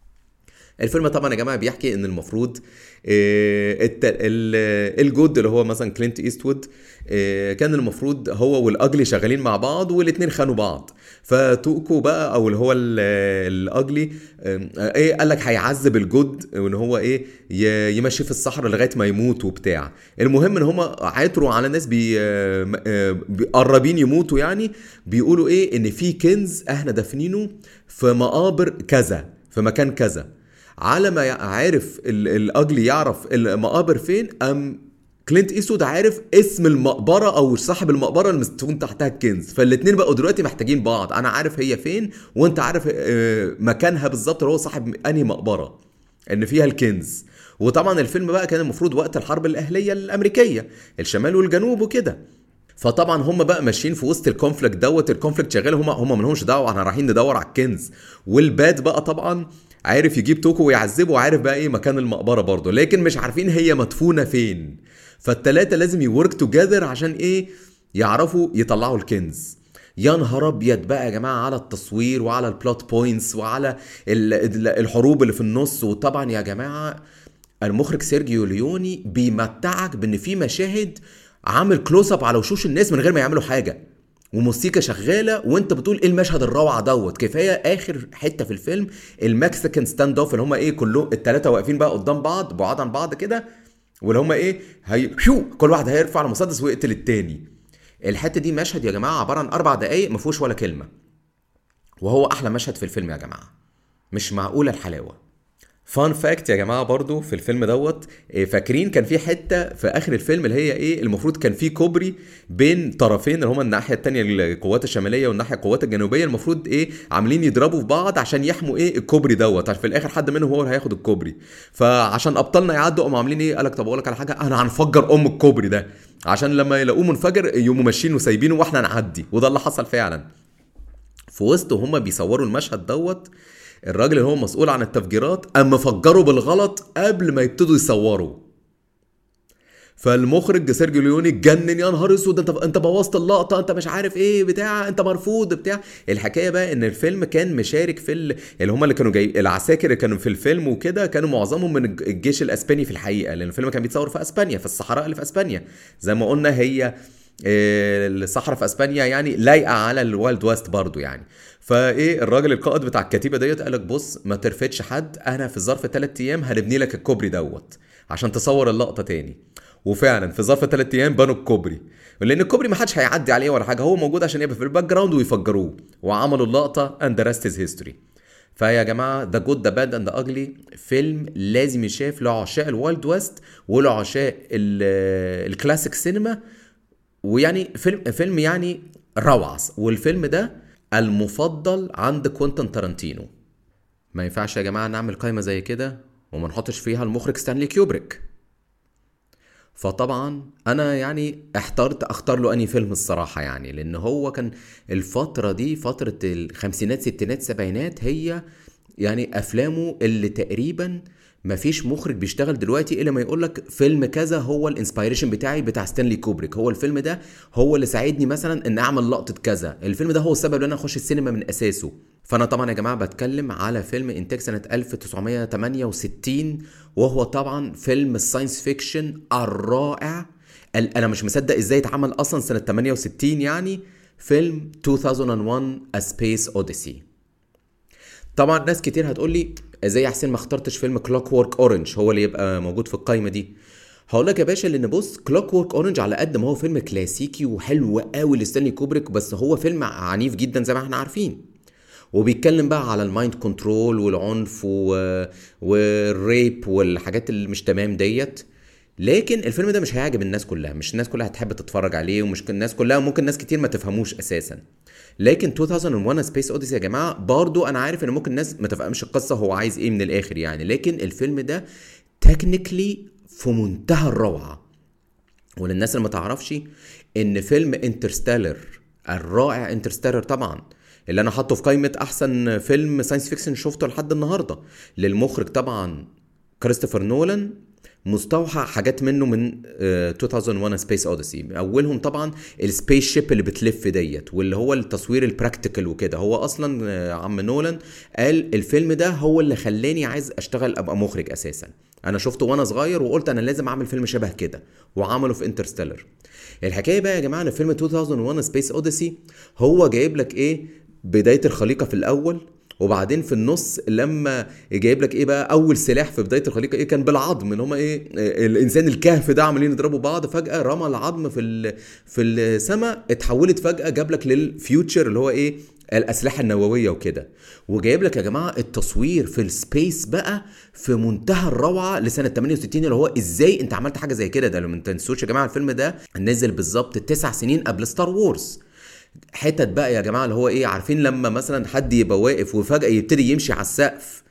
الفيلم طبعا يا جماعه بيحكي ان المفروض آه، الت- ال- الجود اللي هو مثلا كلينت ايستوود آه، كان المفروض هو والاجلي شغالين مع بعض والاتنين خانوا بعض فتوكو بقى او اللي هو ال- الاجلي آه، ايه قال لك هيعذب الجود وان هو ايه ي- يمشي في الصحراء لغايه ما يموت وبتاع المهم ان هم عثروا على ناس بي آه، آه، بي- قربين يموتوا يعني بيقولوا ايه ان في كنز احنا دافنينه في مقابر كذا في مكان كذا على ما يع- عارف ال- الاجلي يعرف المقابر فين ام كلينت ايستود عارف اسم المقبره او صاحب المقبره اللي مستون تحتها الكنز فالاتنين بقوا دلوقتي محتاجين بعض انا عارف هي فين وانت عارف آه، مكانها بالظبط اللي هو صاحب انهي مقبره ان فيها الكنز وطبعا الفيلم بقى كان المفروض وقت الحرب الاهليه الامريكيه الشمال والجنوب وكده فطبعا هم بقى ماشيين في وسط الكونفليكت دوت الكونفليكت شغال هم هم مالهمش دعوه احنا رايحين ندور على الكنز والباد بقى طبعا عارف يجيب توكو ويعذبه وعارف بقى ايه مكان المقبره برضه لكن مش عارفين هي مدفونه فين فالتلاته لازم يورك توجذر عشان ايه يعرفوا يطلعوا الكنز يا نهار ابيض بقى يا جماعه على التصوير وعلى البلوت بوينتس وعلى ال- ال- الحروب اللي في النص وطبعا يا جماعه المخرج سيرجيو ليوني بيمتعك بان في مشاهد عامل كلوز اب على وشوش الناس من غير ما يعملوا حاجه وموسيقى شغاله وانت بتقول ايه المشهد الروعه دوت كفايه اخر حته في الفيلم المكسيكان ستاند اوف اللي هم ايه كلهم الثلاثه واقفين بقى قدام بعض بعاد عن بعض كده واللي هم ايه هي شو كل واحد هيرفع المسدس ويقتل التاني الحته دي مشهد يا جماعه عباره عن اربع دقايق ما فيهوش ولا كلمه وهو احلى مشهد في الفيلم يا جماعه مش معقوله الحلاوه فان فاكت يا جماعه برضو في الفيلم دوت إيه، فاكرين كان في حته في اخر الفيلم اللي هي ايه المفروض كان في كوبري بين طرفين اللي هما الناحيه التانية القوات الشماليه والناحيه القوات الجنوبيه المفروض ايه عاملين يضربوا في بعض عشان يحموا ايه الكوبري دوت عشان في الاخر حد منهم هو اللي هياخد الكوبري فعشان ابطالنا يعدوا قاموا عاملين ايه قال لك طب اقول لك على حاجه انا هنفجر ام الكوبري ده عشان لما يلاقوه منفجر يقوموا ماشيين وسايبينه واحنا نعدي وده اللي حصل فعلا في وسط وهم بيصوروا المشهد دوت الراجل اللي هو مسؤول عن التفجيرات قام مفجره بالغلط قبل ما يبتدوا يصوروا فالمخرج سيرجيو ليوني اتجنن يا نهار اسود انت انت بوظت اللقطه انت مش عارف ايه بتاع انت مرفوض بتاع الحكايه بقى ان الفيلم كان مشارك في ال... اللي هم اللي كانوا جاي العساكر اللي كانوا في الفيلم وكده كانوا معظمهم من الجيش الاسباني في الحقيقه لان الفيلم كان بيتصور في اسبانيا في الصحراء اللي في اسبانيا زي ما قلنا هي آه، الصحراء في اسبانيا يعني لايقه على الوايلد ويست برضو يعني فايه الراجل القائد بتاع الكتيبه ديت قال لك بص ما ترفدش حد انا في ظرف ثلاث ايام هنبني لك الكوبري دوت عشان تصور اللقطه تاني وفعلا في ظرف ثلاث ايام بنوا الكوبري لان الكوبري ما حدش هيعدي عليه ولا حاجه هو موجود عشان يبقى في الباك جراوند ويفجروه وعملوا اللقطه اند ريست از هيستوري فيا جماعه ذا جود ذا باد اند ذا اجلي فيلم لازم يشاف لعشاق الوايلد ويست ولعشاق الكلاسيك سينما ويعني فيلم فيلم يعني روعه والفيلم ده المفضل عند كوينتن تارانتينو ما ينفعش يا جماعه نعمل قائمه زي كده وما نحطش فيها المخرج ستانلي كيوبريك فطبعا انا يعني احترت اختار له اني فيلم الصراحه يعني لان هو كان الفتره دي فتره الخمسينات ستينات سبعينات هي يعني افلامه اللي تقريبا مفيش مخرج بيشتغل دلوقتي الا ما يقول لك فيلم كذا هو الانسبيريشن بتاعي بتاع ستانلي كوبريك هو الفيلم ده هو اللي ساعدني مثلا ان اعمل لقطه كذا الفيلم ده هو السبب ان انا اخش السينما من اساسه فانا طبعا يا جماعه بتكلم على فيلم انتاج سنه 1968 وهو طبعا فيلم الساينس فيكشن الرائع انا مش مصدق ازاي اتعمل اصلا سنه 68 يعني فيلم 2001 A Space Odyssey طبعا ناس كتير هتقول لي ازاي يا حسين ما اخترتش فيلم كلوك وورك اورنج هو اللي يبقى موجود في القايمه دي هقول لك يا باشا لان بص كلوك وورك اورنج على قد ما هو فيلم كلاسيكي وحلو قوي لستانلي كوبريك بس هو فيلم عنيف جدا زي ما احنا عارفين وبيتكلم بقى على المايند كنترول والعنف و... والريب والحاجات اللي مش تمام ديت لكن الفيلم ده مش هيعجب الناس كلها مش الناس كلها هتحب تتفرج عليه ومش الناس كلها ممكن ناس كتير ما تفهموش اساسا لكن 2001 سبيس اوديسي يا جماعه برضو انا عارف ان ممكن الناس ما تفهمش القصه هو عايز ايه من الاخر يعني لكن الفيلم ده تكنيكلي في منتهى الروعه وللناس اللي ما تعرفش ان فيلم انترستيلر الرائع انترستيلر طبعا اللي انا حاطه في قائمه احسن فيلم ساينس فيكشن شفته لحد النهارده للمخرج طبعا كريستوفر نولان مستوحى حاجات منه من 2001 سبيس اوديسي اولهم طبعا السبيس شيب اللي بتلف ديت واللي هو التصوير البراكتيكال وكده هو اصلا آه، عم نولان قال الفيلم ده هو اللي خلاني عايز اشتغل ابقى مخرج اساسا انا شفته وانا صغير وقلت انا لازم اعمل فيلم شبه كده وعمله في انترستيلر الحكايه بقى يا جماعه ان فيلم 2001 سبيس اوديسي هو جايب لك ايه بدايه الخليقه في الاول وبعدين في النص لما جايب لك ايه بقى اول سلاح في بدايه الخليقه ايه كان بالعظم ان هم ايه الانسان الكهف ده عمالين يضربوا بعض فجاه رمى العظم في في السماء اتحولت فجاه جاب لك للفيوتشر اللي هو ايه الاسلحه النوويه وكده وجايب لك يا جماعه التصوير في السبيس بقى في منتهى الروعه لسنه 68 اللي هو ازاي انت عملت حاجه زي كده ده لو ما تنسوش يا جماعه الفيلم ده نزل بالظبط تسع سنين قبل ستار وورز حتت بقى يا جماعه اللي هو ايه عارفين لما مثلا حد يبقى واقف وفجاه يبتدي يمشي على السقف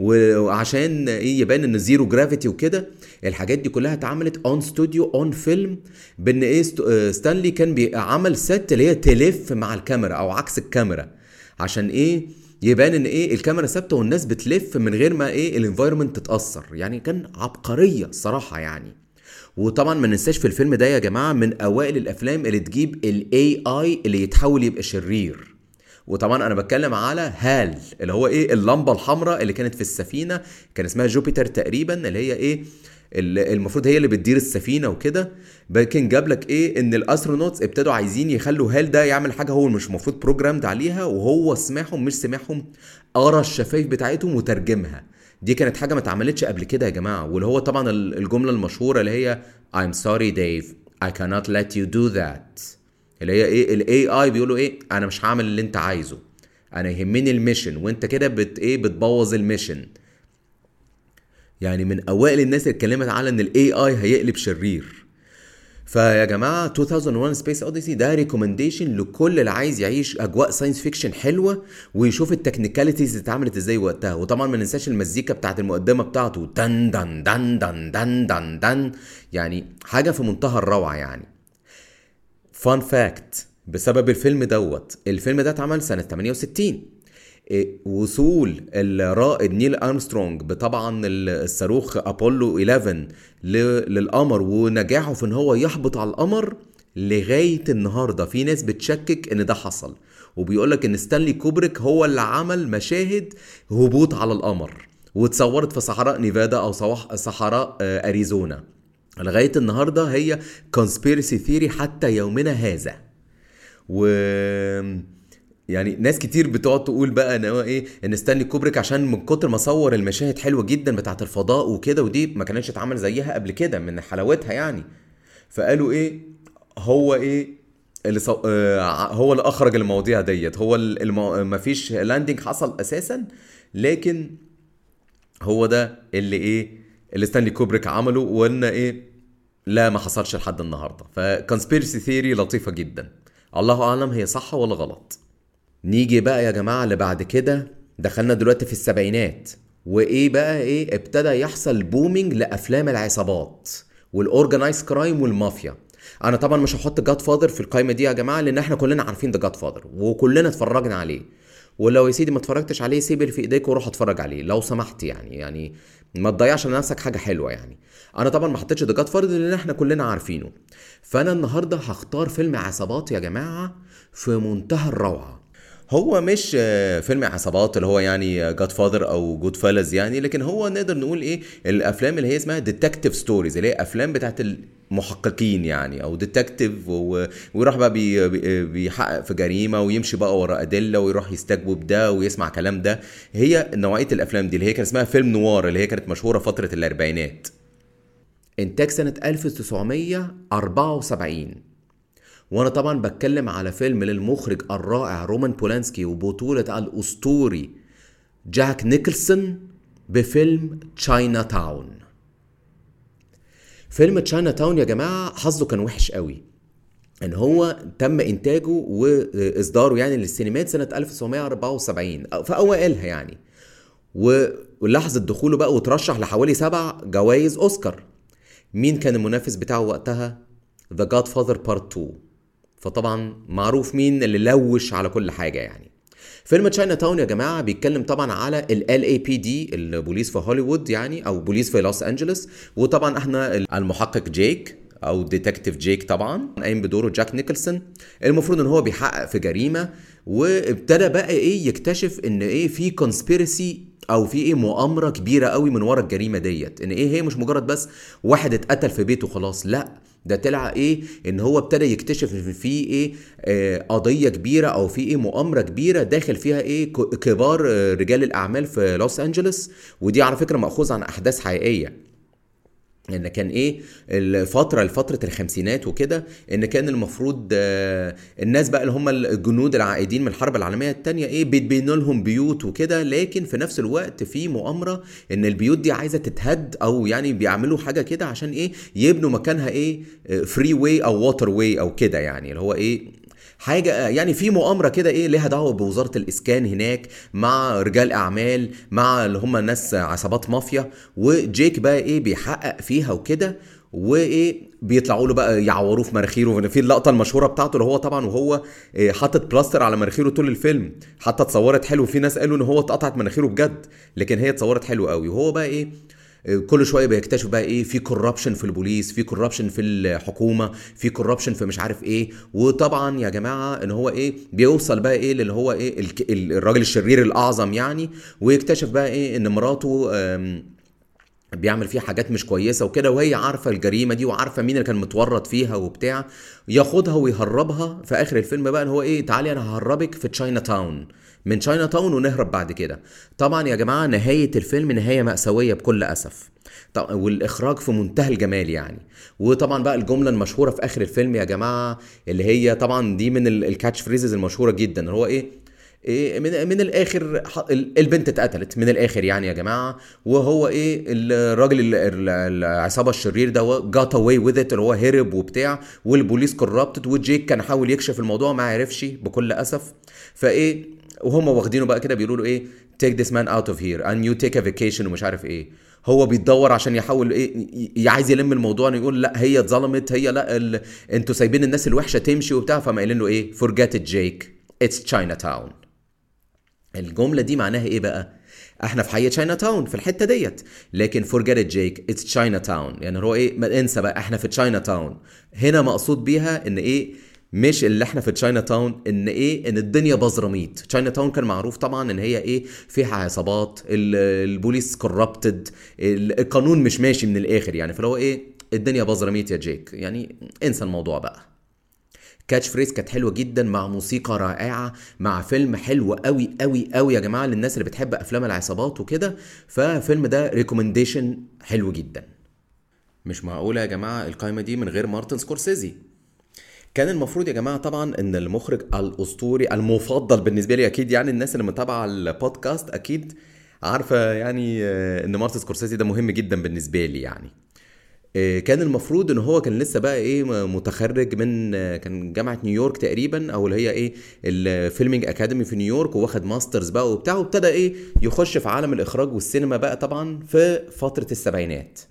وعشان ايه يبان ان زيرو جرافيتي وكده الحاجات دي كلها اتعملت اون ستوديو اون فيلم بان ايه آه، ستانلي كان عمل ست اللي هي تلف مع الكاميرا او عكس الكاميرا عشان ايه يبان ان ايه الكاميرا ثابته والناس بتلف من غير ما ايه الانفايرمنت تتاثر يعني كان عبقريه الصراحه يعني وطبعا ما ننساش في الفيلم ده يا جماعه من اوائل الافلام اللي تجيب الاي اي اللي يتحول يبقى شرير وطبعا انا بتكلم على هال اللي هو ايه اللمبه الحمراء اللي كانت في السفينه كان اسمها جوبيتر تقريبا اللي هي ايه المفروض هي اللي بتدير السفينه وكده لكن جاب لك ايه ان الاسترونوتس ابتدوا عايزين يخلوا هال ده يعمل حاجه هو مش المفروض بروجرامد عليها وهو سمعهم مش سمعهم قرا الشفايف بتاعتهم وترجمها دي كانت حاجه ما اتعملتش قبل كده يا جماعه واللي هو طبعا الجمله المشهوره اللي هي I'm sorry Dave I cannot let you do that اللي هي ايه الاي اي بيقولوا ايه انا مش هعمل اللي انت عايزه انا يهمني الميشن وانت كده بت ايه بتبوظ الميشن يعني من اوائل الناس اللي اتكلمت على ان الاي اي هيقلب شرير فيا جماعه 2001 سبيس اوديسي ده ريكومنديشن لكل اللي عايز يعيش اجواء ساينس فيكشن حلوه ويشوف التكنيكاليتيز اتعملت ازاي وقتها وطبعا ما ننساش المزيكا بتاعت المقدمه بتاعته دن دن دن دن دن دن دن يعني حاجه في منتهى الروعه يعني فان فاكت بسبب الفيلم دوت الفيلم ده اتعمل سنه 68 إيه، وصول الرائد نيل ارمسترونج بطبعا الصاروخ ابولو 11 ل- للقمر ونجاحه في ان هو يهبط على القمر لغايه النهارده في ناس بتشكك ان ده حصل وبيقولك ان ستانلي كوبريك هو اللي عمل مشاهد هبوط على القمر واتصورت في صحراء نيفادا او صواح- صحراء آه، اريزونا لغايه النهارده هي كونسبيرسي ثيري حتى يومنا هذا و يعني ناس كتير بتقعد تقول بقى ان هو ايه ان ستانلي كوبريك عشان من كتر ما صور المشاهد حلوه جدا بتاعت الفضاء وكده ودي ما كانتش اتعمل زيها قبل كده من حلاوتها يعني فقالوا ايه هو ايه اللي صو... آه هو اللي اخرج المواضيع ديت هو المو... ما فيش لاندنج حصل اساسا لكن هو ده اللي ايه اللي ستانلي كوبريك عمله وان ايه لا ما حصلش لحد النهارده فكونسبيرسي ثيوري لطيفه جدا الله اعلم هي صح ولا غلط نيجي بقى يا جماعه اللي بعد كده دخلنا دلوقتي في السبعينات وايه بقى ايه ابتدى يحصل بومينج لافلام العصابات والاورجنايز كرايم والمافيا انا طبعا مش هحط جاد فاذر في القائمه دي يا جماعه لان احنا كلنا عارفين ده جاد فاذر وكلنا اتفرجنا عليه ولو يا سيدي ما اتفرجتش عليه سيب اللي في ايديك وروح اتفرج عليه لو سمحت يعني يعني ما تضيعش لنفسك حاجه حلوه يعني انا طبعا ما حطيتش ذا جاد فاذر لان احنا كلنا عارفينه فانا النهارده هختار فيلم عصابات يا جماعه في منتهى الروعه هو مش آه، فيلم عصابات اللي هو يعني جاد فاذر او جود فيلز يعني لكن هو نقدر نقول ايه الافلام اللي هي اسمها ديتكتيف ستوريز اللي هي افلام بتاعت المحققين يعني او ديتكتيف و... ويروح بقى بي... بي- بيحقق في جريمه ويمشي بقى ورا ادله ويروح يستجوب ده ويسمع كلام ده هي نوعيه الافلام دي اللي هي كان اسمها فيلم نوار اللي هي كانت مشهوره فتره الاربعينات انتاج سنه 1974 وانا طبعا بتكلم على فيلم للمخرج الرائع رومان بولانسكي وبطولة الاسطوري جاك نيكلسون بفيلم تشاينا تاون فيلم تشاينا تاون يا جماعة حظه كان وحش قوي ان هو تم انتاجه واصداره يعني للسينمات سنة 1974 أو في اوائلها يعني و- ولحظة دخوله بقى وترشح لحوالي سبع جوائز اوسكار مين كان المنافس بتاعه وقتها The Godfather Part 2 فطبعا معروف مين اللي لوش على كل حاجة يعني فيلم تشاينا تاون يا جماعة بيتكلم طبعا على ال LAPD البوليس في هوليوود يعني او بوليس في لوس انجلوس وطبعا احنا المحقق جيك او ديتكتيف جيك طبعا قايم بدوره جاك نيكلسون المفروض ان هو بيحقق في جريمه وابتدى بقى ايه يكتشف ان ايه في كونسبيرسي او في ايه مؤامره كبيره قوي من ورا الجريمه ديت ان ايه هي مش مجرد بس واحد اتقتل في بيته خلاص لا ده طلع ايه ان هو ابتدى يكتشف ان في ايه آه قضيه كبيره او في ايه مؤامره كبيره داخل فيها ايه ك- كبار آه، رجال الاعمال في لوس انجلوس ودي على فكره ماخوذه عن احداث حقيقيه ان كان ايه الفتره لفتره الخمسينات وكده ان كان المفروض آه، الناس بقى اللي هم الجنود العائدين من الحرب العالميه الثانيه ايه بيتبنوا لهم بيوت وكده لكن في نفس الوقت في مؤامره ان البيوت دي عايزه تتهد او يعني بيعملوا حاجه كده عشان ايه يبنوا مكانها ايه فري واي او ووتر واي او كده يعني اللي هو ايه حاجه يعني في مؤامره كده ايه ليها دعوه بوزاره الاسكان هناك مع رجال اعمال مع اللي هم ناس عصابات مافيا وجيك بقى ايه بيحقق فيها وكده وايه بيطلعوا له بقى يعوروه في مناخيره في اللقطه المشهوره بتاعته اللي هو طبعا وهو إيه حاطط بلاستر على مناخيره طول الفيلم حتى اتصورت حلو في ناس قالوا ان هو اتقطعت مناخيره بجد لكن هي اتصورت حلو قوي وهو بقى ايه كل شويه بيكتشف بقى ايه في كوربشن في البوليس في كوربشن في الحكومه في كوربشن في مش عارف ايه وطبعا يا جماعه ان هو ايه بيوصل بقى ايه اللي هو ايه الك- ال- الراجل الشرير الاعظم يعني ويكتشف بقى ايه ان مراته آم، بيعمل فيها حاجات مش كويسه وكده وهي عارفه الجريمه دي وعارفه مين اللي كان متورط فيها وبتاع ياخدها ويهربها في اخر الفيلم بقى ان هو ايه تعالي انا ههربك في تشاينا تاون من تشاينا تاون ونهرب بعد كده طبعا يا جماعه نهايه الفيلم نهايه مأساويه بكل اسف طب والاخراج في منتهى الجمال يعني وطبعا بقى الجمله المشهوره في اخر الفيلم يا جماعه اللي هي طبعا دي من ال- الكاتش فريزز المشهوره جدا اللي هو ايه إيه من من الاخر ح- ال- البنت اتقتلت من الاخر يعني يا جماعه وهو ايه الراجل ال- ال- العصابه الشرير ده جات اواي وذ ات اللي هو هرب وبتاع والبوليس كوربتد وجيك كان حاول يكشف الموضوع ما عرفش بكل اسف فايه وهم واخدينه بقى كده بيقولوا له ايه take this man out of here and you take a vacation ومش عارف ايه هو بيتدور عشان يحاول ايه ي- ي- عايز يلم الموضوع انه يقول لا هي اتظلمت هي لا ال... انتوا سايبين الناس الوحشه تمشي وبتاع فما قايلين له ايه forget it جيك it's Chinatown الجمله دي معناها ايه بقى احنا في حي تشاينا تاون في الحته ديت لكن فورجيت جيك اتس تشاينا تاون يعني هو ايه ما انسى بقى احنا في تشاينا تاون هنا مقصود بيها ان ايه مش اللي احنا في تشاينا تاون ان ايه ان الدنيا بزراميط تشاينا تاون كان معروف طبعا ان هي ايه فيها عصابات ال- البوليس كوربتد القانون مش ماشي من الاخر يعني فلو ايه الدنيا بزراميط يا جيك يعني انسى الموضوع بقى كاتش فريز كانت حلوه جدا مع موسيقى رائعه مع فيلم حلو قوي قوي قوي يا جماعه للناس اللي بتحب افلام العصابات وكده ففيلم ده ريكومنديشن حلو جدا مش معقوله يا جماعه القائمه دي من غير مارتن سكورسيزي كان المفروض يا جماعه طبعا ان المخرج الاسطوري المفضل بالنسبه لي اكيد يعني الناس اللي متابعه البودكاست اكيد عارفه يعني آه، ان مارتن سكورسيزي ده مهم جدا بالنسبه لي يعني آه، كان المفروض ان هو كان لسه بقى ايه م- متخرج من آه، كان جامعه نيويورك تقريبا او اللي هي ايه الفيلمينج اكاديمي في نيويورك واخد ماسترز بقى وبتاع وابتدى ايه يخش في عالم الاخراج والسينما بقى طبعا في فتره السبعينات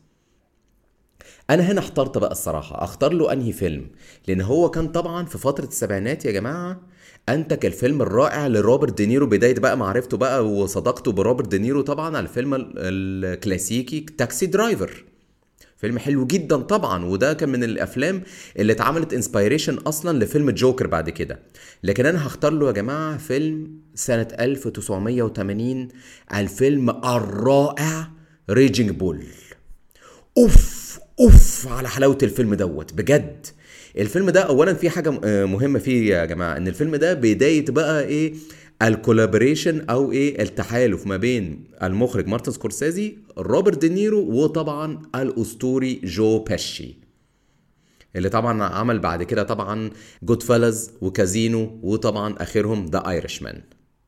انا هنا احترت بقى الصراحه اختار له انهي فيلم لان هو كان طبعا في فتره السبعينات يا جماعه انتج الفيلم الرائع لروبرت دينيرو بدايه بقى معرفته بقى وصداقته بروبرت دينيرو طبعا على الفيلم ال- الكلاسيكي تاكسي درايفر فيلم حلو جدا طبعا وده كان من الافلام اللي اتعملت انسبيريشن اصلا لفيلم جوكر بعد كده لكن انا هختار له يا جماعه فيلم سنه 1980 الفيلم الرائع ريجينج بول اوف اوف على حلاوه الفيلم دوت بجد الفيلم ده اولا في حاجه آه، مهمه فيه يا جماعه ان الفيلم ده بدايه بقى ايه الكولابوريشن او ايه التحالف ما بين المخرج مارتن سكورسيزي روبرت دينيرو وطبعا الاسطوري جو بيشي اللي طبعا عمل بعد كده طبعا جود فيلز وكازينو وطبعا اخرهم ذا ايرشمان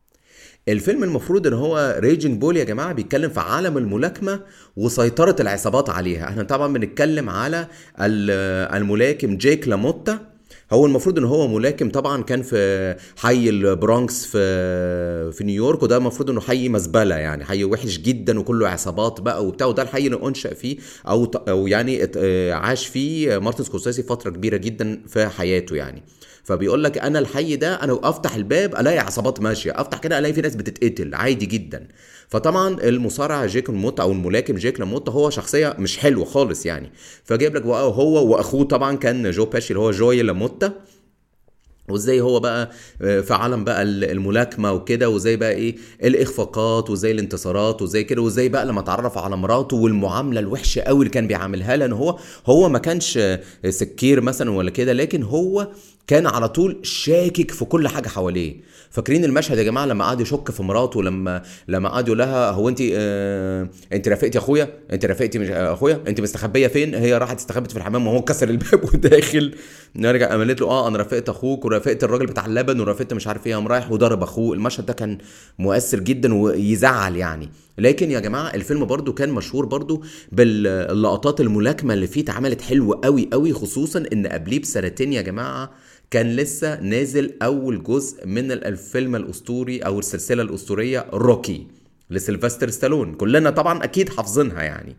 الفيلم المفروض ان هو ريجنج بول يا جماعه بيتكلم في عالم الملاكمه وسيطره العصابات عليها احنا طبعا بنتكلم على ال- الملاكم جيك لاموتا هو المفروض ان هو ملاكم طبعا كان في حي البرونكس في في نيويورك وده المفروض انه حي مزبله يعني حي وحش جدا وكله عصابات بقى وبتاع وده الحي اللي انشا فيه او او يعني ات- آه، عاش فيه مارتن سكورسيزي فتره كبيره جدا في حياته يعني فبيقول لك انا الحي ده انا افتح الباب الاقي عصابات ماشيه افتح كده الاقي في ناس بتتقتل عادي جدا فطبعا المصارع جيك لاموتا او الملاكم جيك لاموتا هو شخصيه مش حلوه خالص يعني فجايب لك بقى هو واخوه طبعا كان جو باشي اللي هو جوي لاموتا وازاي هو بقى في عالم بقى الملاكمه وكده وازاي بقى ايه الاخفاقات وازاي الانتصارات وازاي كده وازاي بقى لما اتعرف على مراته والمعامله الوحشه قوي اللي كان بيعاملها لان هو هو ما كانش سكير مثلا ولا كده لكن هو كان على طول شاكك في كل حاجه حواليه فاكرين المشهد يا جماعه لما قعد يشك في مراته لما لما قعد يقول لها هو انت آه انت رافقتي اخويا انت رافقتي مش اخويا انت مستخبيه فين هي راحت استخبت في الحمام وهو كسر الباب وداخل نرجع قالت له اه انا رافقت اخوك ورافقت الراجل بتاع اللبن ورافقت مش عارف ايه قام رايح وضرب اخوه المشهد ده كان مؤثر جدا ويزعل يعني لكن يا جماعه الفيلم برضو كان مشهور برضو باللقطات الملاكمه اللي فيه اتعملت حلوه قوي قوي خصوصا ان قبليه بسنتين يا جماعه كان لسه نازل اول جزء من الفيلم الاسطوري او السلسله الاسطوريه روكي لسيلفستر ستالون كلنا طبعا اكيد حافظينها يعني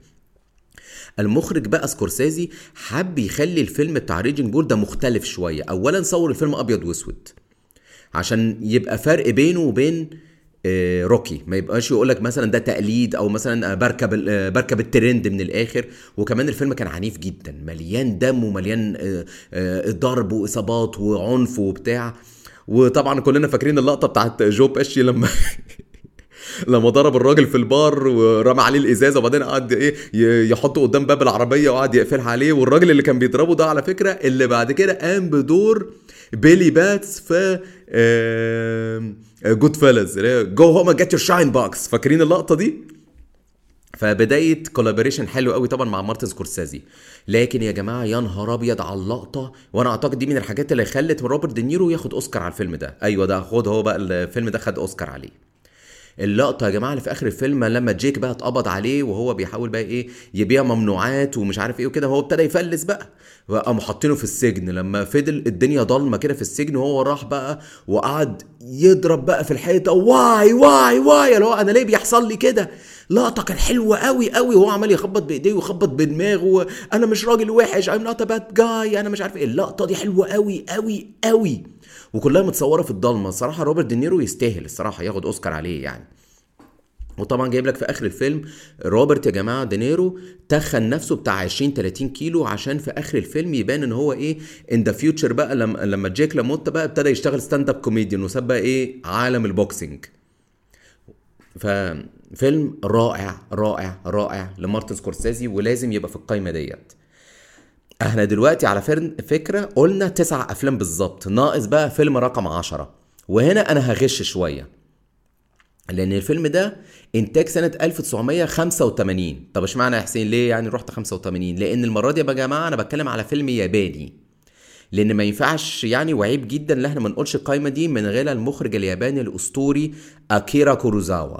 المخرج بقى سكورسيزي حب يخلي الفيلم بتاع ريجنج بول ده مختلف شويه اولا صور الفيلم ابيض واسود عشان يبقى فرق بينه وبين آه، روكي ما يبقاش يقول لك مثلا ده تقليد او مثلا بركب ال- آه، بركب الترند من الاخر وكمان الفيلم كان عنيف جدا مليان دم ومليان آه، آه، ضرب واصابات وعنف وبتاع وطبعا كلنا فاكرين اللقطه بتاعت جو باشي لما لما ضرب الراجل في البار ورمى عليه الازازه وبعدين قعد ايه ي- يحطه قدام باب العربيه وقعد يقفلها عليه والراجل اللي كان بيضربه ده على فكره اللي بعد كده قام بدور بيلي باتس في جود فيلز جو هوم جيت يور شاين بوكس فاكرين اللقطه دي؟ فبدايه كولابوريشن حلو قوي طبعا مع مارتن سكورسيزي لكن يا جماعه يا نهار ابيض على اللقطه وانا اعتقد دي من الحاجات اللي خلت روبرت دينيرو ياخد اوسكار على الفيلم ده ايوه ده خد هو بقى الفيلم ده خد اوسكار عليه اللقطه يا جماعه اللي في اخر الفيلم لما جيك بقى اتقبض عليه وهو بيحاول بقى ايه يبيع ممنوعات ومش عارف ايه وكده هو ابتدى يفلس بقى وقاموا حاطينه في السجن لما فضل الدنيا ضلمه كده في السجن وهو راح بقى وقعد يضرب بقى في الحيطه واي واي واي اللي هو انا ليه بيحصل لي كده لقطه كان حلوه قوي قوي وهو عمال يخبط بايديه ويخبط بدماغه انا مش راجل وحش I'm not a bad guy انا مش عارف ايه اللقطه دي حلوه قوي قوي قوي وكلها متصوره في الضلمه الصراحه روبرت دينيرو يستاهل الصراحه ياخد اوسكار عليه يعني وطبعا جايب لك في اخر الفيلم روبرت يا جماعه دينيرو تخن نفسه بتاع 20 30 كيلو عشان في اخر الفيلم يبان ان هو ايه ان ذا فيوتشر بقى لما لما جيك لاموتا بقى ابتدى يشتغل ستاند اب كوميديان وساب بقى ايه عالم البوكسنج ففيلم رائع رائع رائع لمارتن سكورسيزي ولازم يبقى في القايمه ديت احنا دلوقتي على فكره قلنا تسع افلام بالظبط ناقص بقى فيلم رقم عشرة وهنا انا هغش شويه لان الفيلم ده انتاج سنه 1985 طب اشمعنى يا حسين ليه يعني رحت 85 لان المره دي يا جماعه انا بتكلم على فيلم ياباني لان ما ينفعش يعني وعيب جدا ان احنا ما نقولش القايمه دي من غير المخرج الياباني الاسطوري اكيرا كوروزاوا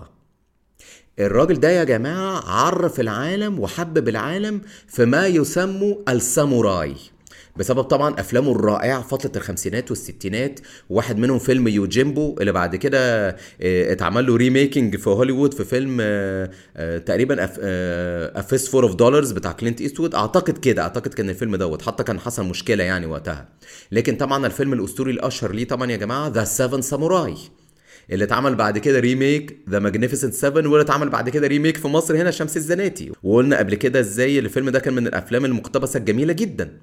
الراجل ده يا جماعه عرف العالم وحبب العالم في ما يسمى الساموراي بسبب طبعا افلامه الرائعه فتره الخمسينات والستينات واحد منهم فيلم يوجيمبو اللي بعد كده آه، اتعمل له ريميكنج في هوليوود في فيلم آه، آه، تقريبا افيس فور اوف دولارز بتاع كلينت ايستوود اعتقد كده اعتقد كان الفيلم دوت حتى كان حصل مشكله يعني وقتها لكن طبعا الفيلم الاسطوري الاشهر ليه طبعا يا جماعه ذا سيفن ساموراي اللي اتعمل بعد كده ريميك ذا ماجنيفيسنت 7 واللي اتعمل بعد كده ريميك في مصر هنا شمس الزناتي وقلنا قبل كده ازاي الفيلم ده كان من الافلام المقتبسه الجميله جدا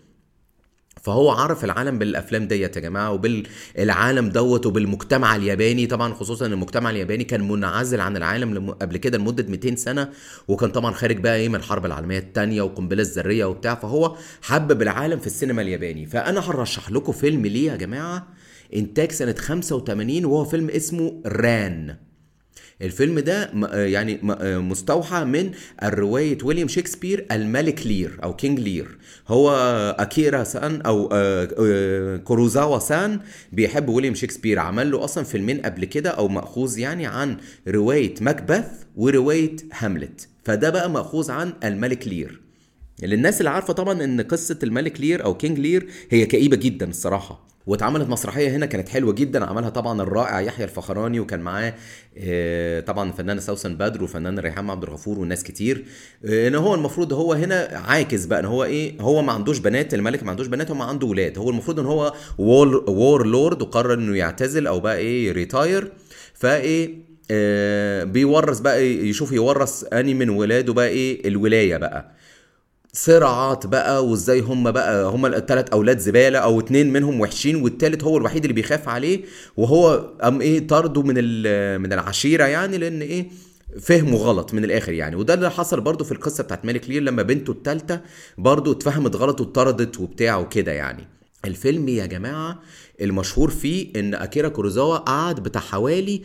فهو عرف العالم بالافلام ديت يا جماعه وبالعالم دوت وبالمجتمع الياباني طبعا خصوصا ان المجتمع الياباني كان منعزل عن العالم قبل كده لمده 200 سنه وكان طبعا خارج بقى ايه من الحرب العالميه الثانيه والقنبله الذريه وبتاع فهو حبب العالم في السينما الياباني فانا هرشح لكم فيلم ليه يا جماعه انتاج سنه 85 وهو فيلم اسمه ران الفيلم ده يعني مستوحى من الرواية ويليام شكسبير الملك لير أو كينج لير هو أكيرا سان أو آه، آه، كوروزاوا سان بيحب ويليام شكسبير عمل له أصلا فيلمين قبل كده أو مأخوذ يعني عن رواية ماكبث ورواية هاملت فده بقى مأخوذ عن الملك لير للناس اللي عارفة طبعا ان قصة الملك لير او كينج لير هي كئيبة جدا الصراحة واتعملت مسرحيه هنا كانت حلوه جدا عملها طبعا الرائع يحيى الفخراني وكان معاه آه، طبعا الفنانه سوسن بدر وفنان ريحان عبد الغفور والناس كتير آه، ان هو المفروض هو هنا عاكس بقى ان هو ايه هو ما عندوش بنات الملك ما عندوش بنات هو ما عنده ولاد هو المفروض ان هو وور, وور لورد وقرر انه يعتزل او بقى ايه ريتاير فايه آه بيورث بقى يشوف يورث اني من ولاده بقى ايه الولايه بقى صراعات بقى وازاي هم بقى هم الثلاث اولاد زباله او اتنين منهم وحشين والتالت هو الوحيد اللي بيخاف عليه وهو ام ايه طرده من من العشيره يعني لان ايه فهمه غلط من الاخر يعني وده اللي حصل برضه في القصه بتاعت مالك لير لما بنته الثالثه برضه اتفهمت غلط واتطردت وبتاع وكده يعني الفيلم يا جماعه المشهور فيه ان اكيرا كوروزاوا قعد بتاع حوالي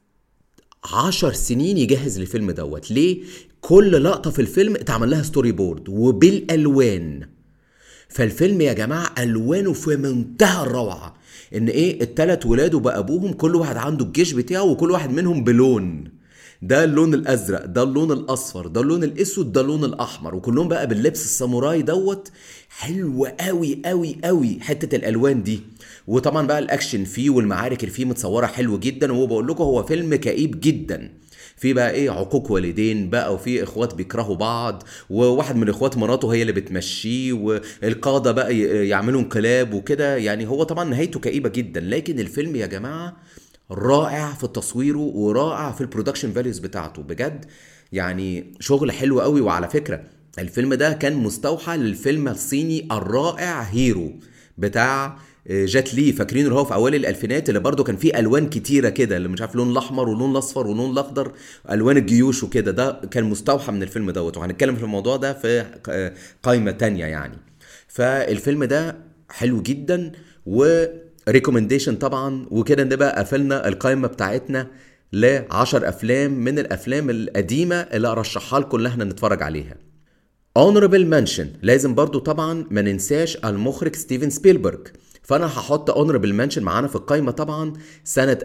عشر سنين يجهز للفيلم دوت ليه كل لقطه في الفيلم اتعمل لها ستوري بورد وبالالوان فالفيلم يا جماعه الوانه في منتهى الروعه ان ايه التلات ولاده بابوهم كل واحد عنده الجيش بتاعه وكل واحد منهم بلون ده اللون الازرق ده اللون الاصفر ده اللون الاسود ده اللون الاحمر وكلهم بقى باللبس الساموراي دوت حلو قوي قوي قوي حته الالوان دي وطبعا بقى الاكشن فيه والمعارك اللي فيه متصوره حلو جدا وهو بقول لكم هو فيلم كئيب جدا في بقى ايه عقوق والدين بقى وفي اخوات بيكرهوا بعض وواحد من اخوات مراته هي اللي بتمشيه والقاده بقى يعملوا انقلاب وكده يعني هو طبعا نهايته كئيبه جدا لكن الفيلم يا جماعه رائع في تصويره ورائع في البرودكشن فاليوز بتاعته بجد يعني شغل حلو قوي وعلى فكره الفيلم ده كان مستوحى للفيلم الصيني الرائع هيرو بتاع جات لي فاكرين اللي هو في اوائل الالفينات اللي برضه كان فيه الوان كتيره كده اللي مش عارف لون الاحمر ولون الاصفر ولون الاخضر الوان الجيوش وكده ده كان مستوحى من الفيلم دوت وهنتكلم في الموضوع ده في قائمه تانية يعني فالفيلم ده حلو جدا و ريكومنديشن طبعا وكده نبقى قفلنا القائمه بتاعتنا ل 10 افلام من الافلام القديمه اللي ارشحها لكم اللي احنا نتفرج عليها اونربل منشن لازم برضو طبعا ما ننساش المخرج ستيفن سبيلبرج فانا هحط اونربل منشن معانا في القايمه طبعا سنه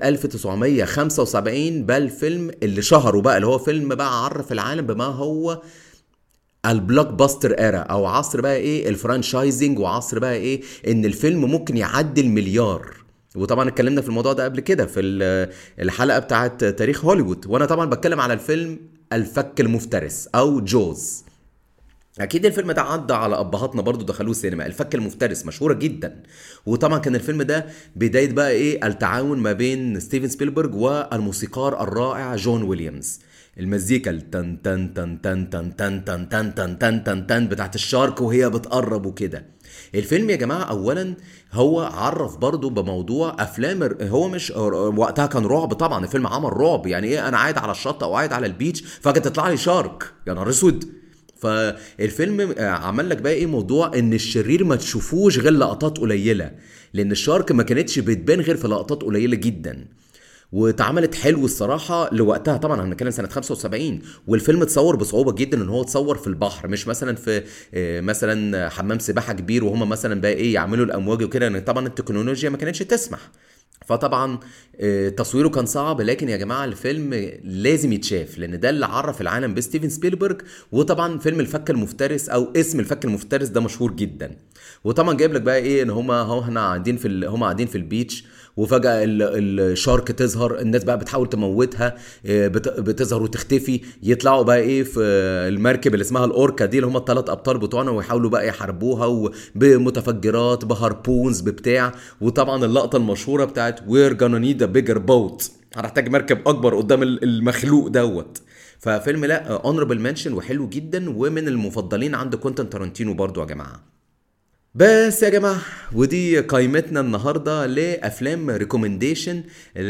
1975 بل فيلم اللي شهره بقى اللي هو فيلم بقى عرف العالم بما هو البلوك باستر ايرا او عصر بقى ايه الفرانشايزنج وعصر بقى ايه ان الفيلم ممكن يعدي المليار وطبعا اتكلمنا في الموضوع ده قبل كده في الحلقه بتاعت تاريخ هوليوود وانا طبعا بتكلم على الفيلم الفك المفترس او جوز اكيد الفيلم ده عدى على ابهاتنا برضو دخلوه السينما الفك المفترس مشهوره جدا وطبعا كان الفيلم ده بدايه بقى ايه التعاون ما بين ستيفن سبيلبرج والموسيقار الرائع جون ويليامز المزيكا التن تن تن تن تن تن تن تن تن تن تن تن بتاعت الشارك وهي بتقرب وكده الفيلم يا جماعه اولا هو عرف برضو بموضوع افلام هو مش وقتها كان رعب طبعا الفيلم عمل رعب يعني ايه انا قاعد على الشط او قاعد على البيتش فجاه تطلع لي شارك يا نهار اسود فالفيلم عمل لك بقى ايه موضوع ان الشرير ما تشوفوش غير لقطات قليله لان الشارك ما كانتش بتبان غير في لقطات قليله جدا واتعملت حلو الصراحه لوقتها طبعا انا بنتكلم سنه 75 والفيلم اتصور بصعوبه جدا ان هو اتصور في البحر مش مثلا في مثلا حمام سباحه كبير وهم مثلا بقى ايه يعملوا الامواج وكده لان طبعا التكنولوجيا ما كانتش تسمح فطبعا تصويره كان صعب لكن يا جماعه الفيلم لازم يتشاف لان ده اللي عرف العالم بستيفن سبيلبرج وطبعا فيلم الفك المفترس او اسم الفك المفترس ده مشهور جدا وطبعا جايب لك بقى ايه ان هما اهو احنا قاعدين في هما قاعدين في البيتش وفجاه الشارك تظهر الناس بقى بتحاول تموتها بتظهر وتختفي يطلعوا بقى ايه في المركب اللي اسمها الاوركا دي اللي هم الثلاث ابطال بتوعنا ويحاولوا بقى يحاربوها بمتفجرات بهاربونز بتاع وطبعا اللقطه المشهوره بتاعت وير جانا نيد ا بيجر بوت هنحتاج مركب اكبر قدام المخلوق دوت ففيلم لا اونربل منشن وحلو جدا ومن المفضلين عند كوينتن تارانتينو برضو يا جماعه بس يا جماعة ودي قائمتنا النهاردة لأفلام ريكومنديشن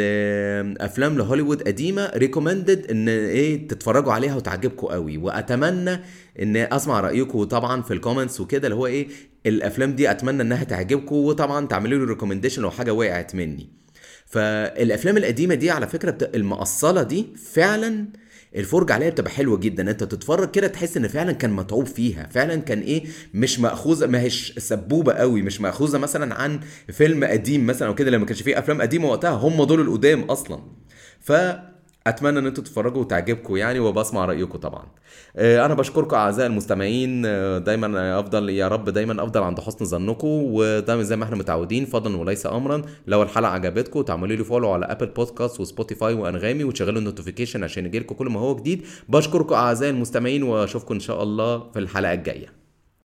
أفلام لهوليوود قديمة ريكومندد إن إيه تتفرجوا عليها وتعجبكم قوي وأتمنى إن أسمع رأيكم طبعا في الكومنتس وكده اللي هو إيه الأفلام دي أتمنى إنها تعجبكم وطبعا تعملوا لي ريكومنديشن لو حاجة وقعت مني فالأفلام القديمة دي على فكرة بت... المقصلة دي فعلا الفرجة عليها بتبقى حلوة جدا انت تتفرج كده تحس ان فعلا كان متعوب فيها فعلا كان ايه مش مأخوذة ما هيش سبوبة قوي مش مأخوذة مثلا عن فيلم قديم مثلا او كده لما كانش فيه افلام قديمة وقتها هم دول القدام اصلا ف اتمنى ان انتوا تتفرجوا وتعجبكم يعني وبسمع رايكم طبعا انا بشكركم اعزائي المستمعين دايما افضل يا رب دايما افضل عند حسن ظنكم ودايما زي ما احنا متعودين فضلا وليس امرا لو الحلقه عجبتكم تعملوا لي فولو على ابل بودكاست وسبوتيفاي وانغامي وتشغلوا النوتيفيكيشن عشان يجيلكم كل ما هو جديد بشكركم اعزائي المستمعين واشوفكم ان شاء الله في الحلقه الجايه